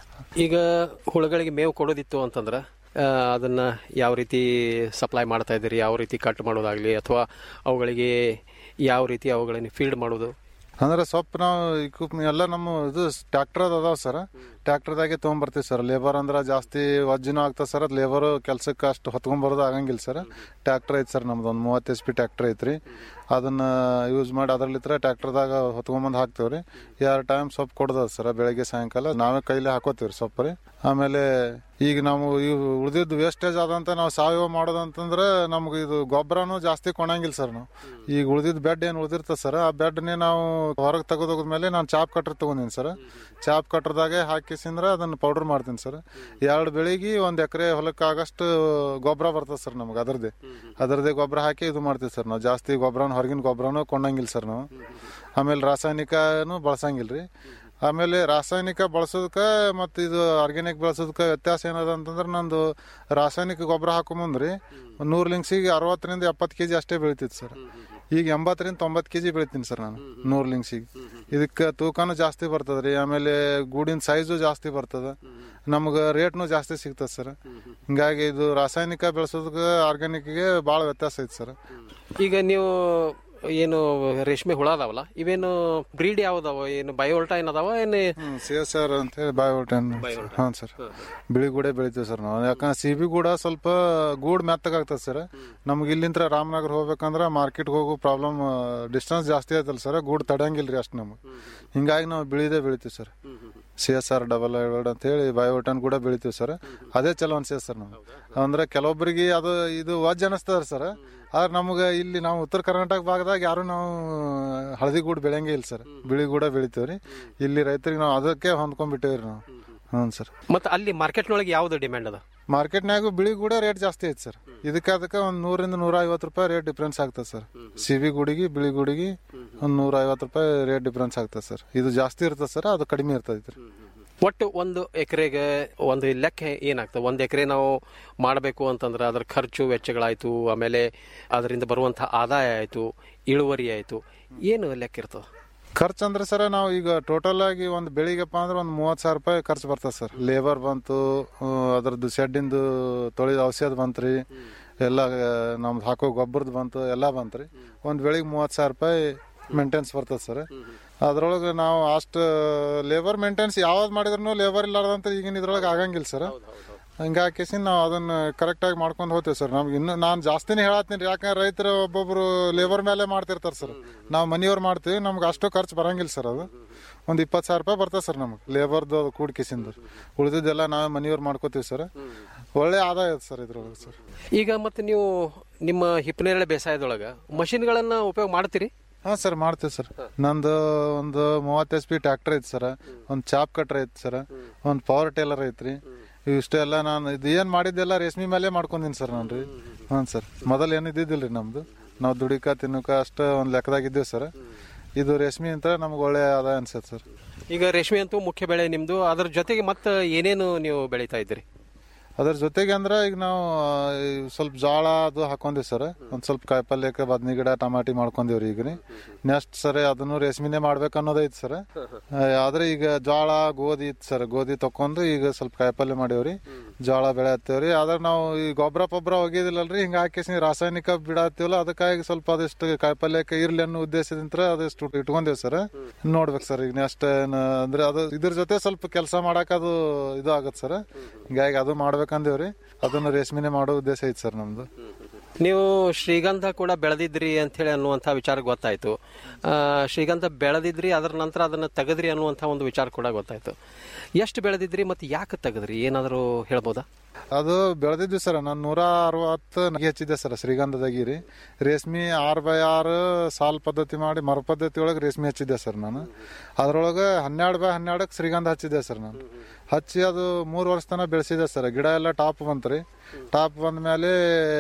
S18: ಈಗ ಹುಳುಗಳಿಗೆ ಮೇವು ಕೊಡೋದಿತ್ತು ಅಂತಂದ್ರೆ ಆ, ಅದನ್ನ ಯಾವ ರೀತಿ ಸಪ್ಲೈ ಮಾಡ್ತಾ ಇದ್ದೀರಿ ಯಾವ ರೀತಿ ಕಟ್ ಮಾಡೋದಾಗ್ಲಿ ಅಥವಾ ಅವುಗಳಿಗೆ ಯಾವ ರೀತಿ ಅವುಗಳನ್ನು ಫೀಡ್ ಮಾಡೋದು
S19: ಅಂದ್ರೆ ಸೊಪ್ಪು ನಾವು ಇಕ್ವಿಪ್ ಎಲ್ಲ ನಮ್ಮ ಇದು ಟ್ರ್ಯಾಕ್ಟರ್ ಅದಾವ ಸರ್ ಟ್ರ್ಯಾಕ್ಟರ್ದಾಗೆ ತೊಗೊಂಬರ್ತೀವಿ ಸರ್ ಲೇಬರ್ ಅಂದ್ರೆ ಜಾಸ್ತಿ ವಜ್ಜಿನೂ ಆಗ್ತದೆ ಸರ್ ಅದು ಲೇಬರ್ ಕೆಲ್ಸಕ್ಕೆ ಅಷ್ಟು ಹೊತ್ಕೊಂಬರೋದು ಆಗಂಗಿಲ್ಲ ಸರ್ ಟ್ರ್ಯಾಕ್ಟರ್ ಐತೆ ಸರ್ ನಮ್ದು ಒಂದು ಮೂವತ್ತು ಎಚ್ ಪಿ ಟ್ರ್ಯಾಕ್ಟರ್ ಐತ್ರಿ ಅದನ್ನ ಯೂಸ್ ಮಾಡಿ ಅದ್ರಲ್ಲಿತ್ರ ಟ್ರ್ಯಾಕ್ಟರ್ದಾಗ ಹೊತ್ಕೊಂಬಂದು ಹಾಕ್ತೇವ್ರಿ ಎರಡು ಟೈಮ್ ಸೊಪ್ಪು ಕೊಡ್ದದ ಸರ್ ಬೆಳಗ್ಗೆ ಸಾಯಂಕಾಲ ನಾವೇ ಕೈಲಿ ಹಾಕೋತೀವ್ರಿ ಸೊಪ್ಪು ರೀ ಆಮೇಲೆ ಈಗ ನಾವು ಇವು ಉಳಿದಿದ್ದು ವೇಸ್ಟೇಜ್ ಆದಂತ ನಾವು ಸಾವಯವ ಮಾಡೋದಂತಂದ್ರೆ ನಮ್ಗೆ ಇದು ಗೊಬ್ಬರನೂ ಜಾಸ್ತಿ ಕೊಣಂಗಿಲ್ಲ ಸರ್ ನಾವು ಈಗ ಉಳಿದಿದ್ದು ಬೆಡ್ ಏನು ಉಳಿದಿರ್ತದೆ ಸರ್ ಆ ಬೆಡ್ನೇ ನಾವು ಹೊರಗೆ ತೆಗೆದೋದ್ಮೇಲೆ ನಾನು ಚಾಪ್ ಕಟ್ರ್ ತಗೊಂಡಿನಿ ಸರ್ ಚಾಪ್ ಕಟ್ರದಾಗೆ ಹಾಕಿಸಿಂದ್ರೆ ಅದನ್ನ ಪೌಡರ್ ಮಾಡ್ತೀನಿ ಸರ್ ಎರಡು ಬೆಳಿಗ್ಗೆ ಒಂದು ಎಕರೆ ಹೊಲಕ್ಕಾಗಷ್ಟು ಗೊಬ್ಬರ ಬರ್ತದೆ ಸರ್ ನಮ್ಗೆ ಅದರದೇ ಅದರದೇ ಗೊಬ್ಬರ ಹಾಕಿ ಇದು ಮಾಡ್ತೀವಿ ಸರ್ ನಾವು ಜಾಸ್ತಿ ಗೊಬ್ಬರನ ಹೊರಗಿನ ಗೊಬ್ಬರನೂ ಕೊಂಡಂಗಿಲ್ಲ ಸರ್ ನಾವು ಆಮೇಲೆ ರಾಸಾಯನಿಕನೂ ಬಳಸಂಗಿಲ್ಲ ರೀ ಆಮೇಲೆ ರಾಸಾಯನಿಕ ಬಳಸೋದಕ್ಕೆ ಮತ್ತು ಇದು ಆರ್ಗ್ಯಾನಿಕ್ ಬಳಸೋದಕ್ಕೆ ವ್ಯತ್ಯಾಸ ಏನದ ಅಂತಂದ್ರೆ ನಂದು ರಾಸಾಯನಿಕ ಗೊಬ್ಬರ ಹಾಕೋ ಮುಂದ್ರಿ ನೂರು ಲಿಂಗ್ಸಿಗೆ ಅರವತ್ತರಿಂದ ಎಪ್ಪತ್ತು ಕೆ ಜಿ ಅಷ್ಟೇ ಬೆಳಿತಿತ್ತು ಸರ್ ಈಗ ಎಂಬತ್ತರಿಂದ ತೊಂಬತ್ತು ಕೆ ಜಿ ಬೆಳಿತೀನಿ ಸರ್ ನಾನು ನೂರು ಲಿಂಗ್ಸಿಗೆ ಇದಕ್ಕೆ ತೂಕನೂ ಜಾಸ್ತಿ ಬರ್ತದೆ ರೀ ಆಮೇಲೆ ಗೂಡಿನ ಸೈಜು ಜಾಸ್ತಿ ಬರ್ತದೆ ನಮ್ಗೆ ರೇಟ್ನು ಜಾಸ್ತಿ ಸಿಗ್ತದೆ ಸರ್ ಹಿಂಗಾಗಿ ಇದು ರಾಸಾಯನಿಕ ಬೆಳೆಸೋದಕ್ಕೆ ಆರ್ಗ್ಯಾನಿಕ್ಗೆ ಭಾಳ ವ್ಯತ್ಯಾಸ ಐತೆ ಸರ್
S18: ಈಗ ನೀವು ಏನು ರೇಷ್ಮೆ ಹುಳ ಅದಾವಲ್ಲ ಇವೇನು ಬ್ರೀಡ್ ಯಾವ್ದಾವ ಏನು ಬಯೋಲ್ಟೈನ್ ಅದಾವ ಏನು
S19: ಸಿ ಎಸ್ ಆರ್ ಅಂತ ಹೇಳಿ ಬಯೋಟೆನ್ ಹಾಂ ಸರ್ ಬಿಳಿ ಗೂಡೆ ಬೆಳಿತೀವಿ ಸರ್ ನಾವು ಯಾಕಂದ್ರೆ ಸಿ ಬಿ ಗೂಡ ಸ್ವಲ್ಪ ಗೂಡ್ ಮೆತ್ತಗಾಗ್ತದೆ ಸರ್ ನಮ್ಗೆ ಇಲ್ಲಿಂದ ರಾಮನಗರ ಹೋಗ್ಬೇಕಂದ್ರೆ ಮಾರ್ಕೆಟ್ಗೆ ಹೋಗೋ ಪ್ರಾಬ್ಲಮ್ ಡಿಸ್ಟೆನ್ಸ್ ಜಾಸ್ತಿ ಆಯ್ತಲ್ಲ ಸರ್ ಗೂಡ್ ತಡಂಗಿಲ್ಲ ರೀ ಅಷ್ಟು ನಮಗೆ ಹಿಂಗಾಗಿ ನಾವು ಬಿಳಿದೇ ಬೆಳಿತೀವಿ sir C S R double hybrid ಅಂತ ಹೇಳಿ ಬಯೋಟನ್ ಕೂಡ ಬೆಳಿತೀವಿ ಸರ್ ಅದೇ ಚಲೋ ಅನ್ಸೈತೆ ಸರ್ ನಾವು ಅಂದ್ರೆ ಕೆಲವೊಬ್ಬರಿಗೆ ಅದು ಇದು ವಜ್ ಅನಿಸ್ತದ ಸರ್ ಆದ್ರೆ ನಮ್ಗೆ ಇಲ್ಲಿ ನಾವು ಉತ್ತರ ಕರ್ನಾಟಕ ಭಾಗದಾಗ ಯಾರು ನಾವು ಹಳದಿ ಗೂಡ್ ಬೆಳೆಯಂಗೆ ಇಲ್ಲ ಸರ್ ಬಿಳಿ ಗೂಡ ಬೆಳಿತೀವಿ ರೀ ಇಲ್ಲಿ ರೈತರಿಗೆ ನಾವು ಅದಕ್ಕೆ ಹೊಂದ್ಕೊಂಡ್ಬಿಟ್ಟೇವ್ರಿ ನಾವು ಹ್ಞೂ ಸರ್
S18: ಮತ್ತೆ ಅಲ್ಲಿ ಮಾರ್ಕೆಟ್ನೊಳಗೆ ಯಾವ್ದು ಡಿಮ್ಯಾಂಡ್ ಅದ
S19: ಮಾರ್ಕೆಟ್ನಾಗ ಬಿಳಿ ಗೂಡ ರೇಟ್ ಜಾಸ್ತಿ ಐತೆ ಸರ್ ಇದಕ್ಕೆ ಅದಕ್ಕೆ ಒಂದು ನೂರಿಂದ ನೂರ ಐವತ್ತು ರೂಪಾಯಿ ರೇಟ್ ಡಿಫ್ರೆನ್ಸ್ ಆಗ್ತದೆ ಸರ್ ಸಿಬಿ ಗುಡಿಗೆ ಬಿಳಿ ಗುಡಿಗೆ ಒಂದು ನೂರ ಐವತ್ತು ರೂಪಾಯಿ ರೇಟ್ ಡಿಫ್ರೆನ್ಸ್ ಆಗ್ತದೆ ಸರ್ ಇದು ಜಾಸ್ತಿ ಇರ್ತದೆ ಸರ್ ಅದು ಕಡಿಮೆ ಇರ್ತೈತೆ ರೀ
S18: ಒಟ್ಟು ಒಂದು ಎಕರೆಗೆ ಒಂದು ಲೆಕ್ಕ ಏನಾಗ್ತದೆ ಒಂದು ಎಕರೆ ನಾವು ಮಾಡಬೇಕು ಅಂತಂದ್ರೆ ಅದರ ಖರ್ಚು ವೆಚ್ಚಗಳಾಯ್ತು ಆಮೇಲೆ ಅದರಿಂದ ಬರುವಂತಹ ಆದಾಯ ಆಯ್ತು ಇಳುವರಿ ಆಯ್ತು ಏನು ಲೆಕ್ಕ ಇರ್ತದೆ
S19: ಖರ್ಚು ಅಂದ್ರೆ ಸರ್ ನಾವು ಈಗ ಟೋಟಲ್ ಆಗಿ ಒಂದು ಬೆಳಿಗ್ಗೆಪ್ಪ ಅಂದ್ರೆ ಒಂದು ಮೂವತ್ತು ಸಾವಿರ ರೂಪಾಯಿ ಖರ್ಚು ಬರ್ತದೆ ಸರ್ ಲೇಬರ್ ಬಂತು ಆ, ಅದ್ರದ್ದು ಶೆಡ್ಡಿಂದು ತೊಳೆದ ಔಷಧ ಬಂತ್ರಿ ಎಲ್ಲ ನಮ್ದು ಹಾಕೋ ಗೊಬ್ಬರದ್ದು ಬಂತು ಎಲ್ಲ ಬಂತ್ರಿ ಒಂದು ಬೆಳಿಗ್ಗೆ ಮೂವತ್ತು ಸಾವಿರ ರೂಪಾಯಿ ಮೇಂಟೆನ್ಸ್ ಬರ್ತದೆ ಸರ್ ಅದ್ರೊಳಗೆ ನಾವು ಅಷ್ಟು ಲೇಬರ್ ಮೇಂಟೆನ್ಸ್ ಯಾವ್ದು ಮಾಡಿದ್ರು ಲೇಬರ್ ಇಲ್ಲಾರ್ದಂತ ಈಗಿನ ಇದ್ರೊಳಗೆ ಆಗಂಗಿಲ್ಲ ಸರ್ ಹಿಂಗಾಕೇಸಿ ನಾವು ಅದನ್ನ ಕರೆಕ್ಟಾಗಿ ಮಾಡ್ಕೊಂಡು ಹೋಗ್ತೀವಿ ಸರ್ ನಮ್ಗೆ ಇನ್ನು ನಾನು ಜಾಸ್ತಿನೇ ಹೇಳತ್ತೀನಿ ಯಾಕಂದ್ರೆ ರೈತರು ಒಬ್ಬೊಬ್ರು ಲೇಬರ್ ಮೇಲೆ ಮಾಡ್ತಿರ್ತಾರೆ ಸರ್ ನಾವು ಮನೆಯವ್ರು ಮಾಡ್ತೀವಿ ನಮ್ಗೆ ಅಷ್ಟು ಖರ್ಚು ಬರಂಗಿಲ್ಲ ಸರ್ ಅದು ಒಂದು ಇಪ್ಪತ್ತು ಸಾವಿರ ರೂಪಾಯಿ ಬರ್ತದೆ ಸರ್ ನಮಗೆ ಲೇಬರ್ದು ಕೂಡ್ಕಿಸಿಂದ ಉಳಿದಿದ್ದೆಲ್ಲ ನಾವೇ ಮನೆಯವ್ರು ಮಾಡ್ಕೋತೀವಿ ಸರ್ ಒಳ್ಳೆ ಆದಾಯ ಇದೆ ಸರ್ ಇದ್ರೊಳಗೆ ಸರ್
S18: ಈಗ ಮತ್ತೆ ನೀವು ನಿಮ್ಮ ಹಿಪ್ಪನೇರಳೆ ಬೇಸಾಯದೊಳಗೆ ಮಷಿನ್ಗಳನ್ನು ಉಪಯೋಗ ಮಾಡ್ತೀರಿ
S19: ಹಾಂ ಸರ್ ಮಾಡ್ತೀವಿ ಸರ್ ನಂದು ಒಂದು ಮೂವತ್ತು ಎಚ್ ಪಿ ಟ್ರ್ಯಾಕ್ಟರ್ ಐತಿ ಸರ್ ಒಂದು ಚಾಪ್ ಕಟ್ರ್ ಐತಿ ಸರ್ ಒಂದು ಪವರ್ ಟೇಲರ್ ಐತ್ರಿ ಇಷ್ಟೆಲ್ಲ ನಾನು ಇದು ಏನು ಮಾಡಿದ್ದೆಲ್ಲ ರೇಷ್ಮೆ ಮೇಲೆ ಮಾಡ್ಕೊಂಡೀನಿ ಸರ್ ನಾನು ರೀ ಹಾಂ ಸರ್ ಮೊದಲು ಏನು ಇದ್ದಿದ್ದಿಲ್ಲ ರೀ ನಮ್ದು ನಾವು ದುಡಿಕ ತಿನ್ನಕ ಅಷ್ಟು ಒಂದು ಲೆಕ್ಕದಾಗ ಇದ್ದೀವಿ ಸರ್ ಇದು ರೇಷ್ಮೆ ಅಂತ ನಮ್ಗೆ ಒಳ್ಳೆ ಆದಾಯ ಅನ್ಸುತ್ತೆ ಸರ್
S18: ಈಗ ರೇಷ್ಮೆ ಅಂತೂ ಮುಖ್ಯ ಬೆಳೆ ನಿಮ್ಮದು ಅದ್ರ ಜೊತೆಗೆ ಮತ್ತೆ ಏನೇನು ನೀವು ಬೆಳೀತಾ ಇದ್ದೀರಿ
S19: ಅದ್ರ ಜೊತೆಗೆ ಅಂದ್ರೆ ಈಗ ನಾವು ಆ, ಈ ಸ್ವಲ್ಪ ಜೋಳ ಅದು ಹಾಕೊಂಡಿವಿ ಸರ್ ಒಂದ್ ಸ್ವಲ್ಪ ಕಾಯಿಪಲ್ಯಕ್ಕೆ ಬದ್ನಿ ಗಿಡ ಟಮಾಟಿ ಮಾಡ್ಕೊಂಡಿವ್ರಿ ಈಗ ರೀ ನೆಕ್ಸ್ಟ್ ಸರ್ ಅದನ್ನು ರೇಷ್ಮಿನೇ ಮಾಡ್ಬೇಕು ಅನ್ನೋದೈತಿ ಸರ್ ಆದ್ರೆ ಈಗ ಜೋಳ ಗೋಧಿ ಇತ್ತು ಸರ್ ಗೋಧಿ ತಕೊಂಡು ಈಗ ಸ್ವಲ್ಪ ಕಾಯಿಪಲ್ಯ ಮಾಡೇವ್ರಿ ಜೋಳ ಬೆಳೆ ಹತ್ತೇವ್ರಿ ಆದ್ರೆ ನಾವು ಈ ಗೊಬ್ಬರ ಪೊಬ್ಬರ ಒಗಿದಿಲ್ಲಲ್ರಿ ಹಿಂಗ ಹಾಕಿ ರಾಸಾಯನಿಕ ಬಿಡತ್ತೀವಲ್ಲ ಅದಕ್ಕಾಗಿ ಸ್ವಲ್ಪ ಅದಷ್ಟು ಕಾಯಿಪಲ್ಯಕ್ಕೆ ಇರ್ಲಿ ಅನ್ನೋ ಉದ್ದೇಶದಿಂದ ಅದಷ್ಟು ಇಟ್ಕೊಂಡೇವ್ ಸರ್ ನೋಡ್ಬೇಕು ಸರ್ ಈಗ ನೆಕ್ಸ್ಟ್ ಅಂದ್ರೆ ಅದು ಇದ್ರ ಜೊತೆ ಸ್ವಲ್ಪ ಕೆಲಸ ಮಾಡಕ್ ಅದು ಇದು ಆಗತ್ತೆ ಸರ್ ಹಿಂಗಾಗಿ ಅದು ಮಾಡ್ಬೇಕಂದೇವ್ರಿ ಅದನ್ನ ರೇಷ್ಮೆನೆ ಮಾಡೋ ಉದ್ದೇಶ ಐತಿ ಸರ್ ನಮ್ದು
S18: ನೀವು ಶ್ರೀಗಂಧ ಕೂಡ ಬೆಳೆದಿದ್ರಿ ಅಂತೇಳಿ ಅನ್ನುವಂಥ ವಿಚಾರ ಗೊತ್ತಾಯ್ತು ಆ, ಶ್ರೀಗಂಧ ಬೆಳೆದಿದ್ರಿ ಅದರ ನಂತರ ಅದನ್ನು ತೆಗೆದ್ರಿ ಅನ್ನುವಂಥ ಒಂದು ವಿಚಾರ ಕೂಡ ಗೊತ್ತಾಯ್ತು ಎಷ್ಟು ಬೆಳೆದಿದ್ರಿ ಮತ್ತು ಯಾಕೆ ತೆಗೆದ್ರಿ ಏನಾದರೂ ಹೇಳ್ಬೋದಾ
S19: ಅದು ಬೆಳೆದಿದ್ವಿ ಸರ್ ನಾನು ನೂರ ಅರವತ್ತು ನಗೆ ಹಚ್ಚಿದ್ದೆ ಸರ್ ಶ್ರೀಗಂಧದಾಗಿ ರೀ ರೇಷ್ಮೆ ಆರು ಬೈ ಆರು ಸಾಲ್ ಪದ್ಧತಿ ಮಾಡಿ ಮರ ಪದ್ಧತಿ ಒಳಗೆ ರೇಷ್ಮೆ ಹಚ್ಚಿದ್ದೆ ಸರ್ ನಾನು ಅದ್ರೊಳಗೆ ಹನ್ನೆರಡು ಬೈ ಹನ್ನೆರಡಕ್ಕೆ ಶ್ರೀಗಂಧ ಹಚ್ಚಿದ್ದೆ ಸರ್ ನಾನು ಹಚ್ಚಿ ಅದು ಮೂರು ವರ್ಷ ತನಕ ಬೆಳೆಸಿದೆ ಸರ್ ಗಿಡ ಎಲ್ಲ ಟಾಪ್ ಬಂತ್ರಿ ಟಾಪ್ ಬಂದ ಮೇಲೆ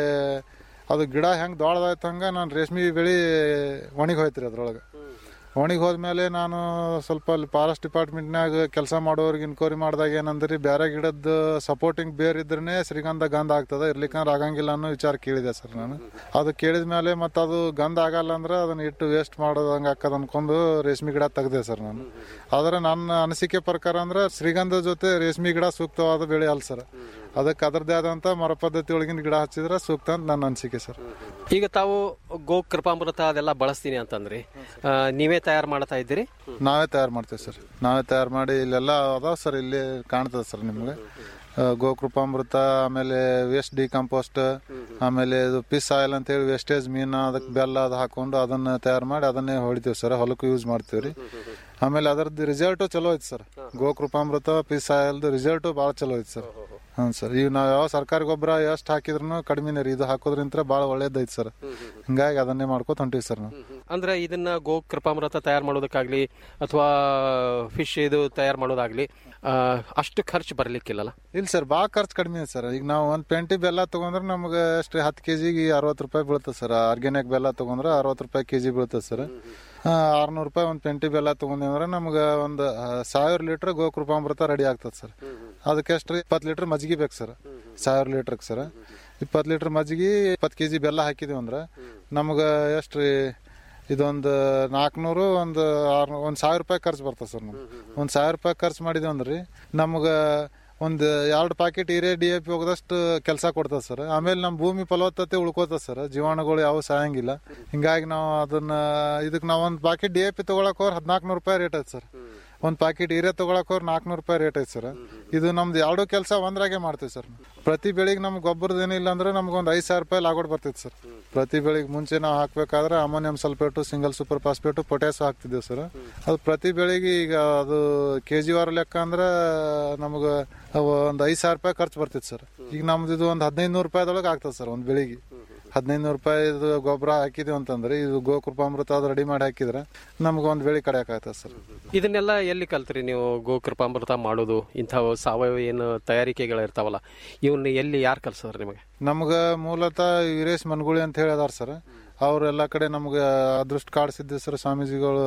S19: ಅದು ಗಿಡ ಹೆಂಗೆ ದೊಡ್ಡದಾಯ್ತು ಹಂಗೆ ನಾನು ರೇಷ್ಮೆ ಬೆಳೆ ಒಣಗಿ ಹೋಯ್ತು ರೀ ಅದ್ರೊಳಗೆ ಒಣಗಿ ಹೋದ್ಮೇಲೆ ನಾನು ಸ್ವಲ್ಪ ಅಲ್ಲಿ ಫಾರೆಸ್ಟ್ ಡಿಪಾರ್ಟ್ಮೆಂಟ್ನಾಗ ಕೆಲಸ ಮಾಡೋರಿಗೆ ಇನ್ಕ್ವೈರಿ ಮಾಡಿದಾಗ ಏನಂದ್ರಿ ಬೇರೆ ಗಿಡದ ಸಪೋರ್ಟಿಂಗ್ ಬೇರ್ ಇದ್ರೇ ಶ್ರೀಗಂಧ ಗಂಧ ಆಗ್ತದ ಇರ್ಲಿಕ್ಕಂದ್ರೆ ಆಗಂಗಿಲ್ಲ ಅನ್ನೋ ವಿಚಾರ ಕೇಳಿದೆ ಸರ್ ನಾನು ಅದು ಕೇಳಿದ ಮೇಲೆ ಮತ್ತೆ ಅದು ಗಂಧ ಆಗಲ್ಲ ಅಂದ್ರೆ ಅದನ್ನ ಇಟ್ಟು ವೇಸ್ಟ್ ಮಾಡೋದಂಗೆ ಹಾಕದ್ ಅನ್ಕೊಂಡು ರೇಷ್ಮೆ ಗಿಡ ತೆಗ್ದೆ ಸರ್ ನಾನು ಆದ್ರೆ ನನ್ನ ಅನಿಸಿಕೆ ಪ್ರಕಾರ ಅಂದ್ರೆ ಶ್ರೀಗಂಧ ಜೊತೆ ರೇಷ್ಮೆ ಗಿಡ ಸೂಕ್ತವಾದ ಬೆಳೆ ಅಲ್ಲ ಸರ್ ಅದಕ್ಕೆ ಅದರದೇ ಆದಂತ ಮರ ಪದ್ಧತಿ ಒಳಗಿನ ಗಿಡ ಹಚ್ಚಿದ್ರೆ ಸೂಕ್ತ ಅಂತ ನನ್ನ ಅನಿಸಿಕೆ ಸರ್
S18: ಈಗ ತಾವು ಗೋ ಕೃಪಾಮೃತ ಅದೆಲ್ಲ ಬಳಸ್ತೀನಿ ಅಂತಂದ್ರಿ ಆ, ನೀವೇ ತಯಾರು ಮಾಡ್ತಾ ಇದ್ದೀರಿ
S19: ನಾವೇ ತಯಾರು ಮಾಡ್ತೀವಿ ಸರ್ ನಾವೇ ತಯಾರು ಮಾಡಿ ಇಲ್ಲೆಲ್ಲ ಅದಾವ ಸರ್ ಇಲ್ಲಿ ಕಾಣ್ತದೆ ಸರ್ ನಿಮ್ಗೆ ಆ, ಗೋಕೃಪಾಮೃತ ಆಮೇಲೆ ವೇಸ್ಟ್ ಡಿಕಂಪೋಸ್ಟ್ ಆಮೇಲೆ ಇದು ಪಿಸ್ ಆಯಿಲ್ ಅಂತೇಳಿ ವೇಸ್ಟೇಜ್ ಮೀನು ಅದಕ್ಕೆ ಬೆಲ್ಲ ಅದು ಹಾಕೊಂಡು ಅದನ್ನ ತಯಾರು ಮಾಡಿ ಅದನ್ನೇ ಹೊಡಿತೀವಿ ಸರ್ ಹೊಲಕ್ಕೂ ಯೂಸ್ ಮಾಡ್ತೀವಿ ರೀ ಆಮೇಲೆ ಅದರದ್ದು ರಿಸಲ್ಟು ಚಲೋ ಐತಿ ಸರ್ ಗೋಕೃಪಾಮೃತ ಪಿಸ್ ಆಯಿಲ್ದು ರಿಸಲ್ಟು ಭಾಳ ಚಲೋ ಐತಿ ಸರ್ ಹಾಂ ಸರ್ ಈಗ ನಾವು ಯಾವ ಸರ್ಕಾರಿ ಗೊಬ್ಬರ ಎಷ್ಟು ಹಾಕಿದ್ರು ಕಡಿಮೆನೇ ರೀ ಇದು ಹಾಕೋದ್ರಿಂತ ಭಾಳ ಒಳ್ಳೇದೈತಿ ಸರ್ ಹಿಂಗಾಗಿ ಅದನ್ನೇ ಮಾಡ್ಕೊತ ಹೊಂಟೀವಿ ಸರ್ ನಾವು
S18: ಅಂದ್ರೆ ಇದನ್ನ ಗೋ ಕೃಪಾಮೃತ ತಯಾರು ಮಾಡೋದಕ್ಕಾಗ್ಲಿ ಅಥವಾ ಫಿಶ್ ಇದು ತಯಾರು ಮಾಡೋದಾಗ್ಲಿ ಆ, ಅಷ್ಟು ಖರ್ಚು ಬರ್ಲಿಕ್ಕಿಲ್ಲಲ್ಲ
S19: ಇಲ್ಲ ಸರ್ ಭಾಳ ಖರ್ಚು ಕಡಿಮೆ ಇದೆ ಸರ್ ಈಗ ನಾವು ಒಂದು ಪೆಂಟಿ ಬೆಲ್ಲ ತಗೊಂಡ್ರೆ ನಮ್ಗೆ ಎಷ್ಟು ಹತ್ತು ಕೆ ಜಿಗೆ ಅರವತ್ತು ರೂಪಾಯಿ ಬೀಳ್ತದೆ ಸರ್ ಆರ್ಗ್ಯಾನಿಕ್ ಬೆಲ್ಲ ತಗೊಂಡ್ರೆ ಅರವತ್ತು ರೂಪಾಯಿ ಕೆ ಜಿ ಬೀಳ್ತದೆ ಸರ್ ಆರ್ನೂರು ರೂಪಾಯಿ ಒಂದು ಪೆಂಟಿ ಬೆಲ್ಲ ತಗೊಂಡ್ವಿ ಅಂದ್ರೆ ನಮ್ಗೆ ಒಂದು ಆ, ಸಾವಿರ ಲೀಟ್ರ್ ಗೋಕೃಪಾಮೃತ ರೆಡಿ ಆಗ್ತದೆ ಸರ್ ಅದಕ್ಕೆ ಎಷ್ಟು ಇಪ್ಪತ್ತು ಲೀಟ್ರ್ ಮಜ್ಜಿಗೆ ಬೇಕು ಸರ್ ಸಾವಿರ ಲೀಟ್ರಿಗೆ ಸರ್ ಇಪ್ಪತ್ತು ಲೀಟ್ರ್ ಮಜ್ಜಿಗೆ ಇಪ್ಪತ್ತು ಕೆ ಜಿ ಬೆಲ್ಲ ಹಾಕಿದೀವಿ ಅಂದ್ರೆ ನಮ್ಗೆ ಎಷ್ಟು ರೀ ಇದೊಂದು ನಾಲ್ಕುನೂರು ಒಂದು ಆರು ಒಂದು ಸಾವಿರ ರೂಪಾಯಿ ಖರ್ಚು ಬರ್ತದೆ ಸರ್ ನಮ್ಗೆ ಒಂದು ಸಾವಿರ ರೂಪಾಯಿ ಖರ್ಚು ಮಾಡಿದ್ವಿ ಅಂದ್ರೆ ರೀ ನಮ್ಗೆ ಒಂದು ಎರಡು ಪ್ಯಾಕೆಟ್ ಹಿರೇ ಡಿ ಎ ಪಿ ಹೋಗದಷ್ಟು ಕೆಲಸ ಕೊಡ್ತದೆ ಸರ್ ಆಮೇಲೆ ನಮ್ಮ ಭೂಮಿ ಫಲವತ್ತತೆ ಉಳ್ಕೋತದೆ ಸರ್ ಜೀವಾಣುಗಳು ಯಾವ ಸಾಯಂಗಿಲ್ಲ ಹಿಂಗಾಗಿ ನಾವು ಅದನ್ನ ಇದಕ್ಕೆ ನಾವು ಒಂದು ಪ್ಯಾಕೆಟ್ ಡಿ ಎ ಪಿ ತೊಗೊಳಕ್ ಹೋದ್ರೆ ಹದಿನಾಲ್ಕು ನೂರು ರೂಪಾಯಿ ರೇಟ್ ಐತೆ ಸರ್ ಒಂದು ಪ್ಯಾಕೆಟ್ ಹಿರೇ ತೊಗೊಳಕ್ ಹೋದ್ರೆ ನಾಲ್ಕುನೂರು ರೂಪಾಯಿ ರೇಟ್ ಐತೆ ಸರ್ ಇದು ನಮ್ದು ಎರಡೂ ಕೆಲಸ ಒಂದ್ರಾಗೆ ಮಾಡ್ತೀವಿ ಸರ್ ಪ್ರತಿ ಬೆಳಿಗ್ಗೆ ನಮ್ಗೆ ಗೊಬ್ಬರದ ಏನಿಲ್ಲ ಅಂದ್ರೆ ನಮ್ಗೆ ಒಂದು ಐದು ಸಾವಿರ ರೂಪಾಯಿ ಲಾಗೋಡ್ ಬರ್ತೈತೆ ಸರ್ ಪ್ರತಿ ಬೆಳಿಗ್ಗೆ ಮುಂಚೆ ನಾವು ಹಾಕ್ಬೇಕಾದ್ರೆ ammonium sulphate single super phosphate potash ಹಾಕ್ತಿದ್ದೇವೆ ಸರ್ ಅದು ಪ್ರತಿ ಬೆಳಿಗ್ಗೆ ಈಗ ಅದು ಕೆ ಜಿ ವಾರ ಲೆಕ್ಕ ಅಂದ್ರೆ ನಮ್ಗೆ ಒಂದು ಐದು ಸಾವಿರ ರೂಪಾಯಿ ಖರ್ಚು ಬರ್ತಿತ್ತು ಸರ್ ಈಗ ನಮ್ದು ಇದು ಒಂದು ಹದಿನೈದು ನೂರು ರೂಪಾಯಿದೊಳಗೆ ಆಗ್ತದೆ ಸರ್ ಒಂದು ಬೆಳಿಗ್ಗೆ ಹದಿನೈದು ನೂರು ರೂಪಾಯಿ ಗೊಬ್ಬರ ಹಾಕಿದೀವಿ ಅಂತಂದ್ರೆ ಇದು ಗೋಕೃಪಾಮೃತ ಅದು ರೆಡಿ ಮಾಡಿ ಹಾಕಿದ್ರೆ ನಮ್ಗೆ ಒಂದು ಬೆಳೆ ಕಡಿಯಾಕಾಗ್ತದೆ ಸರ್
S18: ಇದನ್ನೆಲ್ಲ ಎಲ್ಲಿ ಕಲ್ತ್ರಿ ನೀವು ಗೋ ಕೃಪಾಮೃತ ಮಾಡೋದು ಇಂಥವು ಸಾವಯವ ಏನು ತಯಾರಿಕೆಗಳು ಇರ್ತಾವಲ್ಲ ಇವನ್ನ ಎಲ್ಲಿ ಯಾರು ಕಲ್ಸಿದ್ರು ನಿಮಗೆ
S19: ನಮ್ಗೆ ಮೂಲತಃ ವೀರೇಶ್ ಮನ್ಗುಳಿ ಅಂತ ಹೇಳಿದಾರ ಸರ್ ಅವ್ರು ಎಲ್ಲ ಕಡೆ ನಮ್ಗೆ ಅದೃಷ್ಟ ಕಾರ್ಡ್ ಸಿದ್ದೇಶ್ವರ ಸ್ವಾಮೀಜಿಗಳು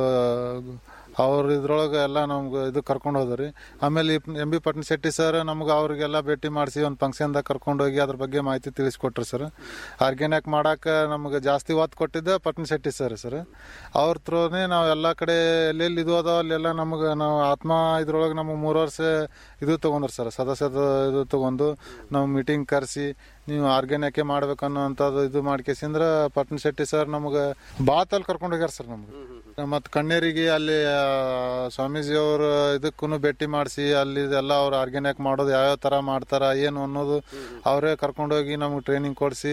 S19: ಅವ್ರ ಇದ್ರೊಳಗೆ ಎಲ್ಲ ನಮ್ಗೆ ಇದು ಕರ್ಕೊಂಡು ಹೋದ್ರಿ ಆಮೇಲೆ ಎಂ ಬಿ ಪಟ್ನಶೆಟ್ಟಿ ಸರ್ ನಮ್ಗೆ ಅವ್ರಿಗೆಲ್ಲ ಭೇಟಿ ಮಾಡಿಸಿ ಒಂದು ಫಂಕ್ಷನ್ದಾಗ ಕರ್ಕೊಂಡು ಹೋಗಿ ಅದ್ರ ಬಗ್ಗೆ ಮಾಹಿತಿ ತಿಳಿಸ್ಕೊಟ್ರು ಸರ್ ಆರ್ಗ್ಯಾನಿಕ್ ಮಾಡಕ್ಕೆ ನಮ್ಗೆ ಜಾಸ್ತಿ ಒತ್ತು ಕೊಟ್ಟಿದ್ದೆ ಪಟ್ನಶೆಟ್ಟಿ ಸರ್ ಸರ್ ಅವ್ರ ಥ್ರೂನೇ ನಾವು ಎಲ್ಲ ಕಡೆ ಎಲ್ಲೆಲ್ಲಿ ಇದು ಅದಾವ ಅಲ್ಲೆಲ್ಲ ನಮ್ಗೆ ನಾವು ಆತ್ಮ ಇದ್ರೊಳಗೆ ನಮಗೆ ಮೂರು ವರ್ಷ ಇದು ತೊಗೊಂಡ್ರು ಸರ್ ಸದಸ್ಯದ ಇದು ತೊಗೊಂಡು ನಾವು ಮೀಟಿಂಗ್ ಕರೆಸಿ ನೀವು ಆರ್ಗ್ಯಾನಿಕ್ ಮಾಡ್ಬೇಕನ್ನೋಂಥದ್ದು ಇದು ಮಾಡ್ಕೇಸಿಂದ್ರ ಪಟ್ನ ಶೆಟ್ಟಿ ಸರ್ ನಮ್ಗೆ ಬಾತಲ್ಲಿ ಕರ್ಕೊಂಡು ಹೋಗ್ಯಾರ ಸರ್ ನಮ್ಗೆ ಮತ್ತು ಕಣ್ಣೇರಿಗೆ ಅಲ್ಲಿ ಆ, ಸ್ವಾಮೀಜಿ ಅವ್ರ ಇದಕ್ಕೂ ಭೇಟಿ ಮಾಡಿಸಿ ಅಲ್ಲಿ ಎಲ್ಲ ಅವ್ರು ಆರ್ಗ್ಯಾನಿಕ್ ಮಾಡೋದು ಯಾವ್ಯಾವ ಥರ ಮಾಡ್ತಾರ ಏನು ಅನ್ನೋದು ಅವರೇ ಕರ್ಕೊಂಡೋಗಿ ನಮ್ಗೆ ಟ್ರೈನಿಂಗ್ ಕೊಡಿಸಿ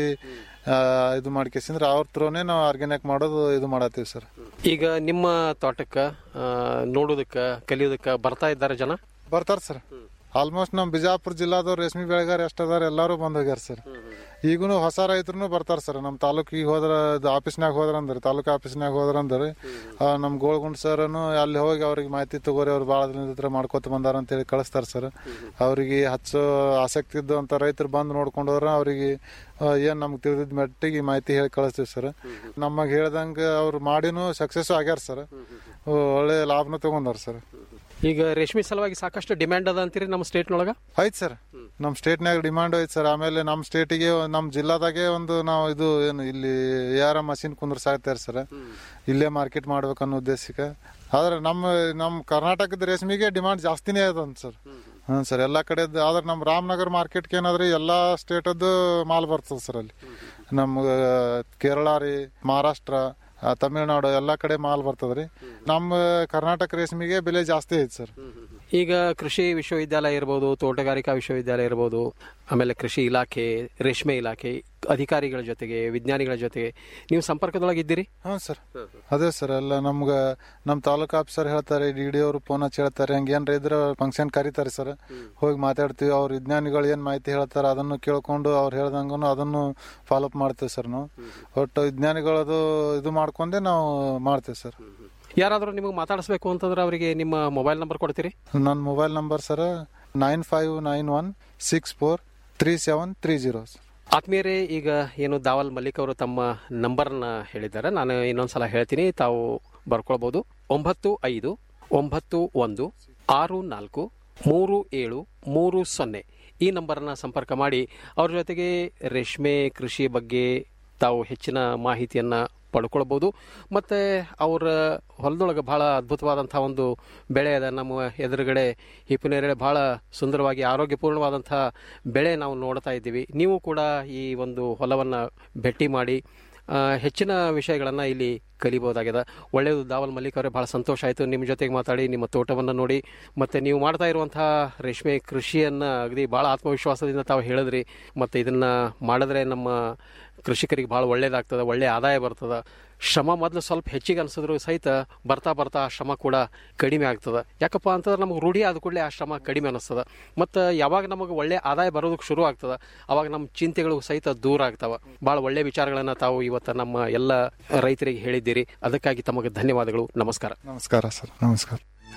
S19: ಇದು ಮಾಡ್ಕೇಸಿಂದ್ರ ಅವ್ರ ಥ್ರೋನೇ ನಾವು ಆರ್ಗ್ಯಾನಿಕ್ ಮಾಡೋದು ಇದು ಮಾಡತ್ತೀವಿ ಸರ್
S18: ಈಗ ನಿಮ್ಮ ತೋಟಕ್ಕೆ ನೋಡೋದಕ್ಕ ಕಲಿಯೋದಕ್ಕ ಬರ್ತಾ ಇದ್ದಾರೆ ಜನ
S19: ಬರ್ತಾರ ಸರ್ ಆಲ್ಮೋಸ್ಟ್ ನಮ್ಮ ಬಿಜಾಪುರ ಜಿಲ್ಲಾದವ್ರು ರೇಷ್ಮೆ ಬೆಳೆಗಾರ ಎಷ್ಟದಾರ ಎಲ್ಲರೂ ಬಂದ್ ಹೋಗ್ಯಾರ ಸರ್ ಈಗೂನು ಹೊಸ ರೈತರು ಬರ್ತಾರ ಸರ್ ನಮ್ಮ ತಾಲೂಕಿಗೆ ಹೋದ್ರ ಇದು ಆಫೀಸ್ನಾಗ ಹೋದ್ರ ಅಂದ್ರೆ ತಾಲೂಕು ಆಫೀಸ್ನಾಗ ಹೋದ್ರ ಅಂದ್ರೆ ನಮ್ಮ ಗೋಳ್ಗುಂಡ್ ಸರ್ನು ಅಲ್ಲಿ ಹೋಗಿ ಅವ್ರಿಗೆ ಮಾಹಿತಿ ತಗೋರಿ ಅವ್ರು ಭಾಳ ದಿನದ ಹತ್ರ ಮಾಡ್ಕೊತ ಬಂದಾರ ಅಂತೇಳಿ ಕಳಿಸ್ತಾರ ಸರ್ ಅವ್ರಿಗೆ ಹಚ್ಚೋ ಆಸಕ್ತಿ ಇದ್ದಂಥ ರೈತರು ಬಂದು ನೋಡ್ಕೊಂಡು ಹೋದ್ರ ಅವ್ರಿಗೆ ಏನು ನಮ್ಗೆ ತಿಳಿದಿದ್ದ ಮಟ್ಟಿಗೆ ಈ ಮಾಹಿತಿ ಹೇಳಿ ಕಳಿಸ್ತೀವಿ ಸರ್ ನಮಗೆ ಹೇಳ್ದಂಗೆ ಅವ್ರು ಮಾಡಿನೂ ಸಕ್ಸಸ್ ಆಗ್ಯಾರ ಸರ್ ಒಳ್ಳೆ ಲಾಭನೂ ತಗೊಂಡಾರ ಸರ್
S18: ಈಗ ರೇಷ್ಮೆ ಸಲುವಾಗಿ ಸಾಕಷ್ಟು ಡಿಮ್ಯಾಂಡ್ ಅದ ಅಂತೀರಿ ನಮ್ಮ ಸ್ಟೇಟ್ನೊಳಗ
S19: ಐತ್ ಸರ್ ನಮ್ಮ ಸ್ಟೇಟ್ನಾಗ ಡಿಮಾಂಡ್ ಐತ್ ಸರ್ ಆಮೇಲೆ ನಮ್ಮ ಸ್ಟೇಟಿಗೆ ನಮ್ಮ ಜಿಲ್ಲಾದಾಗೆ ಒಂದು ನಾವು ಇದು ಏನು ಇಲ್ಲಿ ಯಾರ ಮಷಿನ್ ಕುಂದ್ರಸಾಕ್ತಾರೆ ಸರ್ ಇಲ್ಲೇ ಮಾರ್ಕೆಟ್ ಮಾಡ್ಬೇಕನ್ನೋ ಉದ್ದೇಶಕ್ಕೆ ಆದ್ರೆ ನಮ್ಮ ನಮ್ಮ ಕರ್ನಾಟಕದ ರೇಷ್ಮೆಗೆ ಡಿಮಾಂಡ್ ಜಾಸ್ತಿನೇ ಅದಂತ ಸರ್ ಹ್ಞೂ ಸರ್ ಎಲ್ಲ ಕಡೆದು ಆದ್ರೆ ನಮ್ಮ ರಾಮನಗರ ಮಾರ್ಕೆಟ್ಗೆ ಏನಾದ್ರಿ ಎಲ್ಲ ಸ್ಟೇಟದ್ದು ಮಾಲ್ ಬರ್ತದೆ ಸರ್ ಅಲ್ಲಿ ನಮ್ಮ ಕೇರಳ ರೀ ಮಹಾರಾಷ್ಟ್ರ ಆ, ತಮಿಳ್ನಾಡು ಎಲ್ಲ ಕಡೆ ಮಾಲ್ ಬರ್ತದ್ರಿ ನಮ್ಮ ಕರ್ನಾಟಕ ರೇಷ್ಮೆಗೆ ಬೆಲೆ ಜಾಸ್ತಿ ಐತೆ ಸರ್
S18: ಈಗ ಕೃಷಿ ವಿಶ್ವವಿದ್ಯಾಲಯ ಇರ್ಬೋದು ತೋಟಗಾರಿಕಾ ವಿಶ್ವವಿದ್ಯಾಲಯ ಇರ್ಬೋದು ಆಮೇಲೆ ಕೃಷಿ ಇಲಾಖೆ ರೇಷ್ಮೆ ಇಲಾಖೆ ಅಧಿಕಾರಿಗಳ ಜೊತೆಗೆ ವಿಜ್ಞಾನಿಗಳ ಜೊತೆಗೆ ನೀವು ಸಂಪರ್ಕದೊಳಗೆ ಇದ್ದೀರಿ
S19: ಹ್ಞೂ ಸರ್ ಅದೇ ಸರ್ ಎಲ್ಲ ನಮ್ಗೆ ನಮ್ಮ ತಾಲೂಕು ಆಫೀಸರ್ ಹೇಳ್ತಾರೆ ಡಿ ಡಿ ಅವರು ಫೋನ್ ಹಚ್ಚಿ ಹೇಳ್ತಾರೆ ಹಂಗೆ ಏನ್ರ ಇದ್ರೆ ಫಂಕ್ಷನ್ ಕರೀತಾರೆ ಸರ್ ಹೋಗಿ ಮಾತಾಡ್ತೀವಿ ಅವ್ರ ವಿಜ್ಞಾನಿಗಳು ಏನು ಮಾಹಿತಿ ಹೇಳ್ತಾರೆ ಅದನ್ನು ಕೇಳ್ಕೊಂಡು ಅವ್ರು ಹೇಳ್ದಂಗೂ ಅದನ್ನು ಫಾಲೋಅಪ್ ಮಾಡ್ತೀವಿ ಸರ್ ನಾವು ಒಟ್ಟು ವಿಜ್ಞಾನಿಗಳದು ಇದು ಮಾಡ್ಕೊಂಡೆ ನಾವು ಮಾಡ್ತೀವಿ ಸರ್
S18: ಯಾರಾದರೂ ನಿಮಗೆ ಮಾತಾಡಿಸ್ಬೇಕು ಅಂತಂದ್ರೆ ಅವರಿಗೆ ನಿಮ್ಮ ಮೊಬೈಲ್ ನಂಬರ್ ಕೊಡ್ತೀರಿ
S19: ನನ್ನ mobile number sir nine five nine one six four three seven three zero
S18: ಆತ್ಮೀಯರೇ ಈಗ ಏನು ದಾವಲ್ ಮಲ್ಲಿಕ್ ಅವರು ತಮ್ಮ ನಂಬರ್ನ ಹೇಳಿದ್ದಾರೆ ನಾನು ಇನ್ನೊಂದ್ಸಲ ಹೇಳ್ತೀನಿ ತಾವು ಬರ್ಕೊಳ್ಬೋದು ಒಂಬತ್ತು ಐದು ಒಂಬತ್ತು ಒಂದು ಆರು ನಾಲ್ಕು ಮೂರು ಏಳು ಮೂರು ಸೊನ್ನೆ ಈ ನಂಬರ್ನ ಸಂಪರ್ಕ ಮಾಡಿ ಅವ್ರ ಜೊತೆಗೆ ರೇಷ್ಮೆ ಕೃಷಿ ಬಗ್ಗೆ ತಾವು ಹೆಚ್ಚಿನ ಮಾಹಿತಿಯನ್ನು ಪಡ್ಕೊಳ್ಬೋದು ಮತ್ತು ಅವರ ಹೊಲದೊಳಗೆ ಭಾಳ ಅದ್ಭುತವಾದಂಥ ಒಂದು ಬೆಳೆ ಅದ ನಮ್ಮ ಎದುರುಗಡೆ ಹಿಪ್ಪನೇರಳೆ ಭಾಳ ಸುಂದರವಾಗಿ ಆರೋಗ್ಯಪೂರ್ಣವಾದಂಥ ಬೆಳೆ ನಾವು ನೋಡ್ತಾ ಇದ್ದೀವಿ ನೀವು ಕೂಡ ಈ ಒಂದು ಹೊಲವನ್ನು ಭೇಟಿ ಮಾಡಿ ಆ, ಹೆಚ್ಚಿನ ವಿಷಯಗಳನ್ನು ಇಲ್ಲಿ ಕಲಿಬಹುದಾಗಿದೆ ಒಳ್ಳೆಯದು ದಾವಲ್ ಮಲ್ಲಿಕ್ ಅವರೇ ಭಾಳ ಸಂತೋಷ ಆಯಿತು ನಿಮ್ಮ ಜೊತೆಗೆ ಮಾತಾಡಿ ನಿಮ್ಮ ತೋಟವನ್ನು ನೋಡಿ ಮತ್ತು ನೀವು ಮಾಡ್ತಾ ಇರುವಂತಹ ರೇಷ್ಮೆ ಕೃಷಿಯನ್ನು ಅಗದಿ ಭಾಳ ಆತ್ಮವಿಶ್ವಾಸದಿಂದ ತಾವು ಹೇಳಿದ್ರಿ ಮತ್ತು ಇದನ್ನು ಮಾಡಿದ್ರೆ ನಮ್ಮ ಕೃಷಿಕರಿಗೆ ಭಾಳ ಒಳ್ಳೇದಾಗ್ತದೆ ಒಳ್ಳೆಯ ಆದಾಯ ಬರ್ತದೆ ಶ್ರಮ ಮೊದಲು ಸ್ವಲ್ಪ ಹೆಚ್ಚಿಗೆ ಅನಿಸಿದ್ರು ಸಹಿತ ಬರ್ತಾ ಬರ್ತಾ ಆ ಶ್ರಮ ಕೂಡ ಕಡಿಮೆ ಆಗ್ತದೆ ಯಾಕಪ್ಪ ಅಂತಂದ್ರೆ ನಮಗೆ ರೂಢಿ ಆದ ಕೂಡಲೇ ಆ ಶ್ರಮ ಕಡಿಮೆ ಅನಿಸ್ತದೆ ಮತ್ತು ಯಾವಾಗ ನಮಗೆ ಒಳ್ಳೆ ಆದಾಯ ಬರೋದಕ್ಕೆ ಶುರು ಆಗ್ತದೆ ಅವಾಗ ನಮ್ಮ ಚಿಂತೆಗಳು ಸಹಿತ ದೂರ ಆಗ್ತವೆ ಭಾಳ ಒಳ್ಳೆ ವಿಚಾರಗಳನ್ನು ತಾವು ಇವತ್ತು ನಮ್ಮ ಎಲ್ಲ ರೈತರಿಗೆ ಹೇಳಿದ್ದೀರಿ ಅದಕ್ಕಾಗಿ ತಮಗೆ ಧನ್ಯವಾದಗಳು ನಮಸ್ಕಾರ
S19: ನಮಸ್ಕಾರ ಸರ್ ನಮಸ್ಕಾರ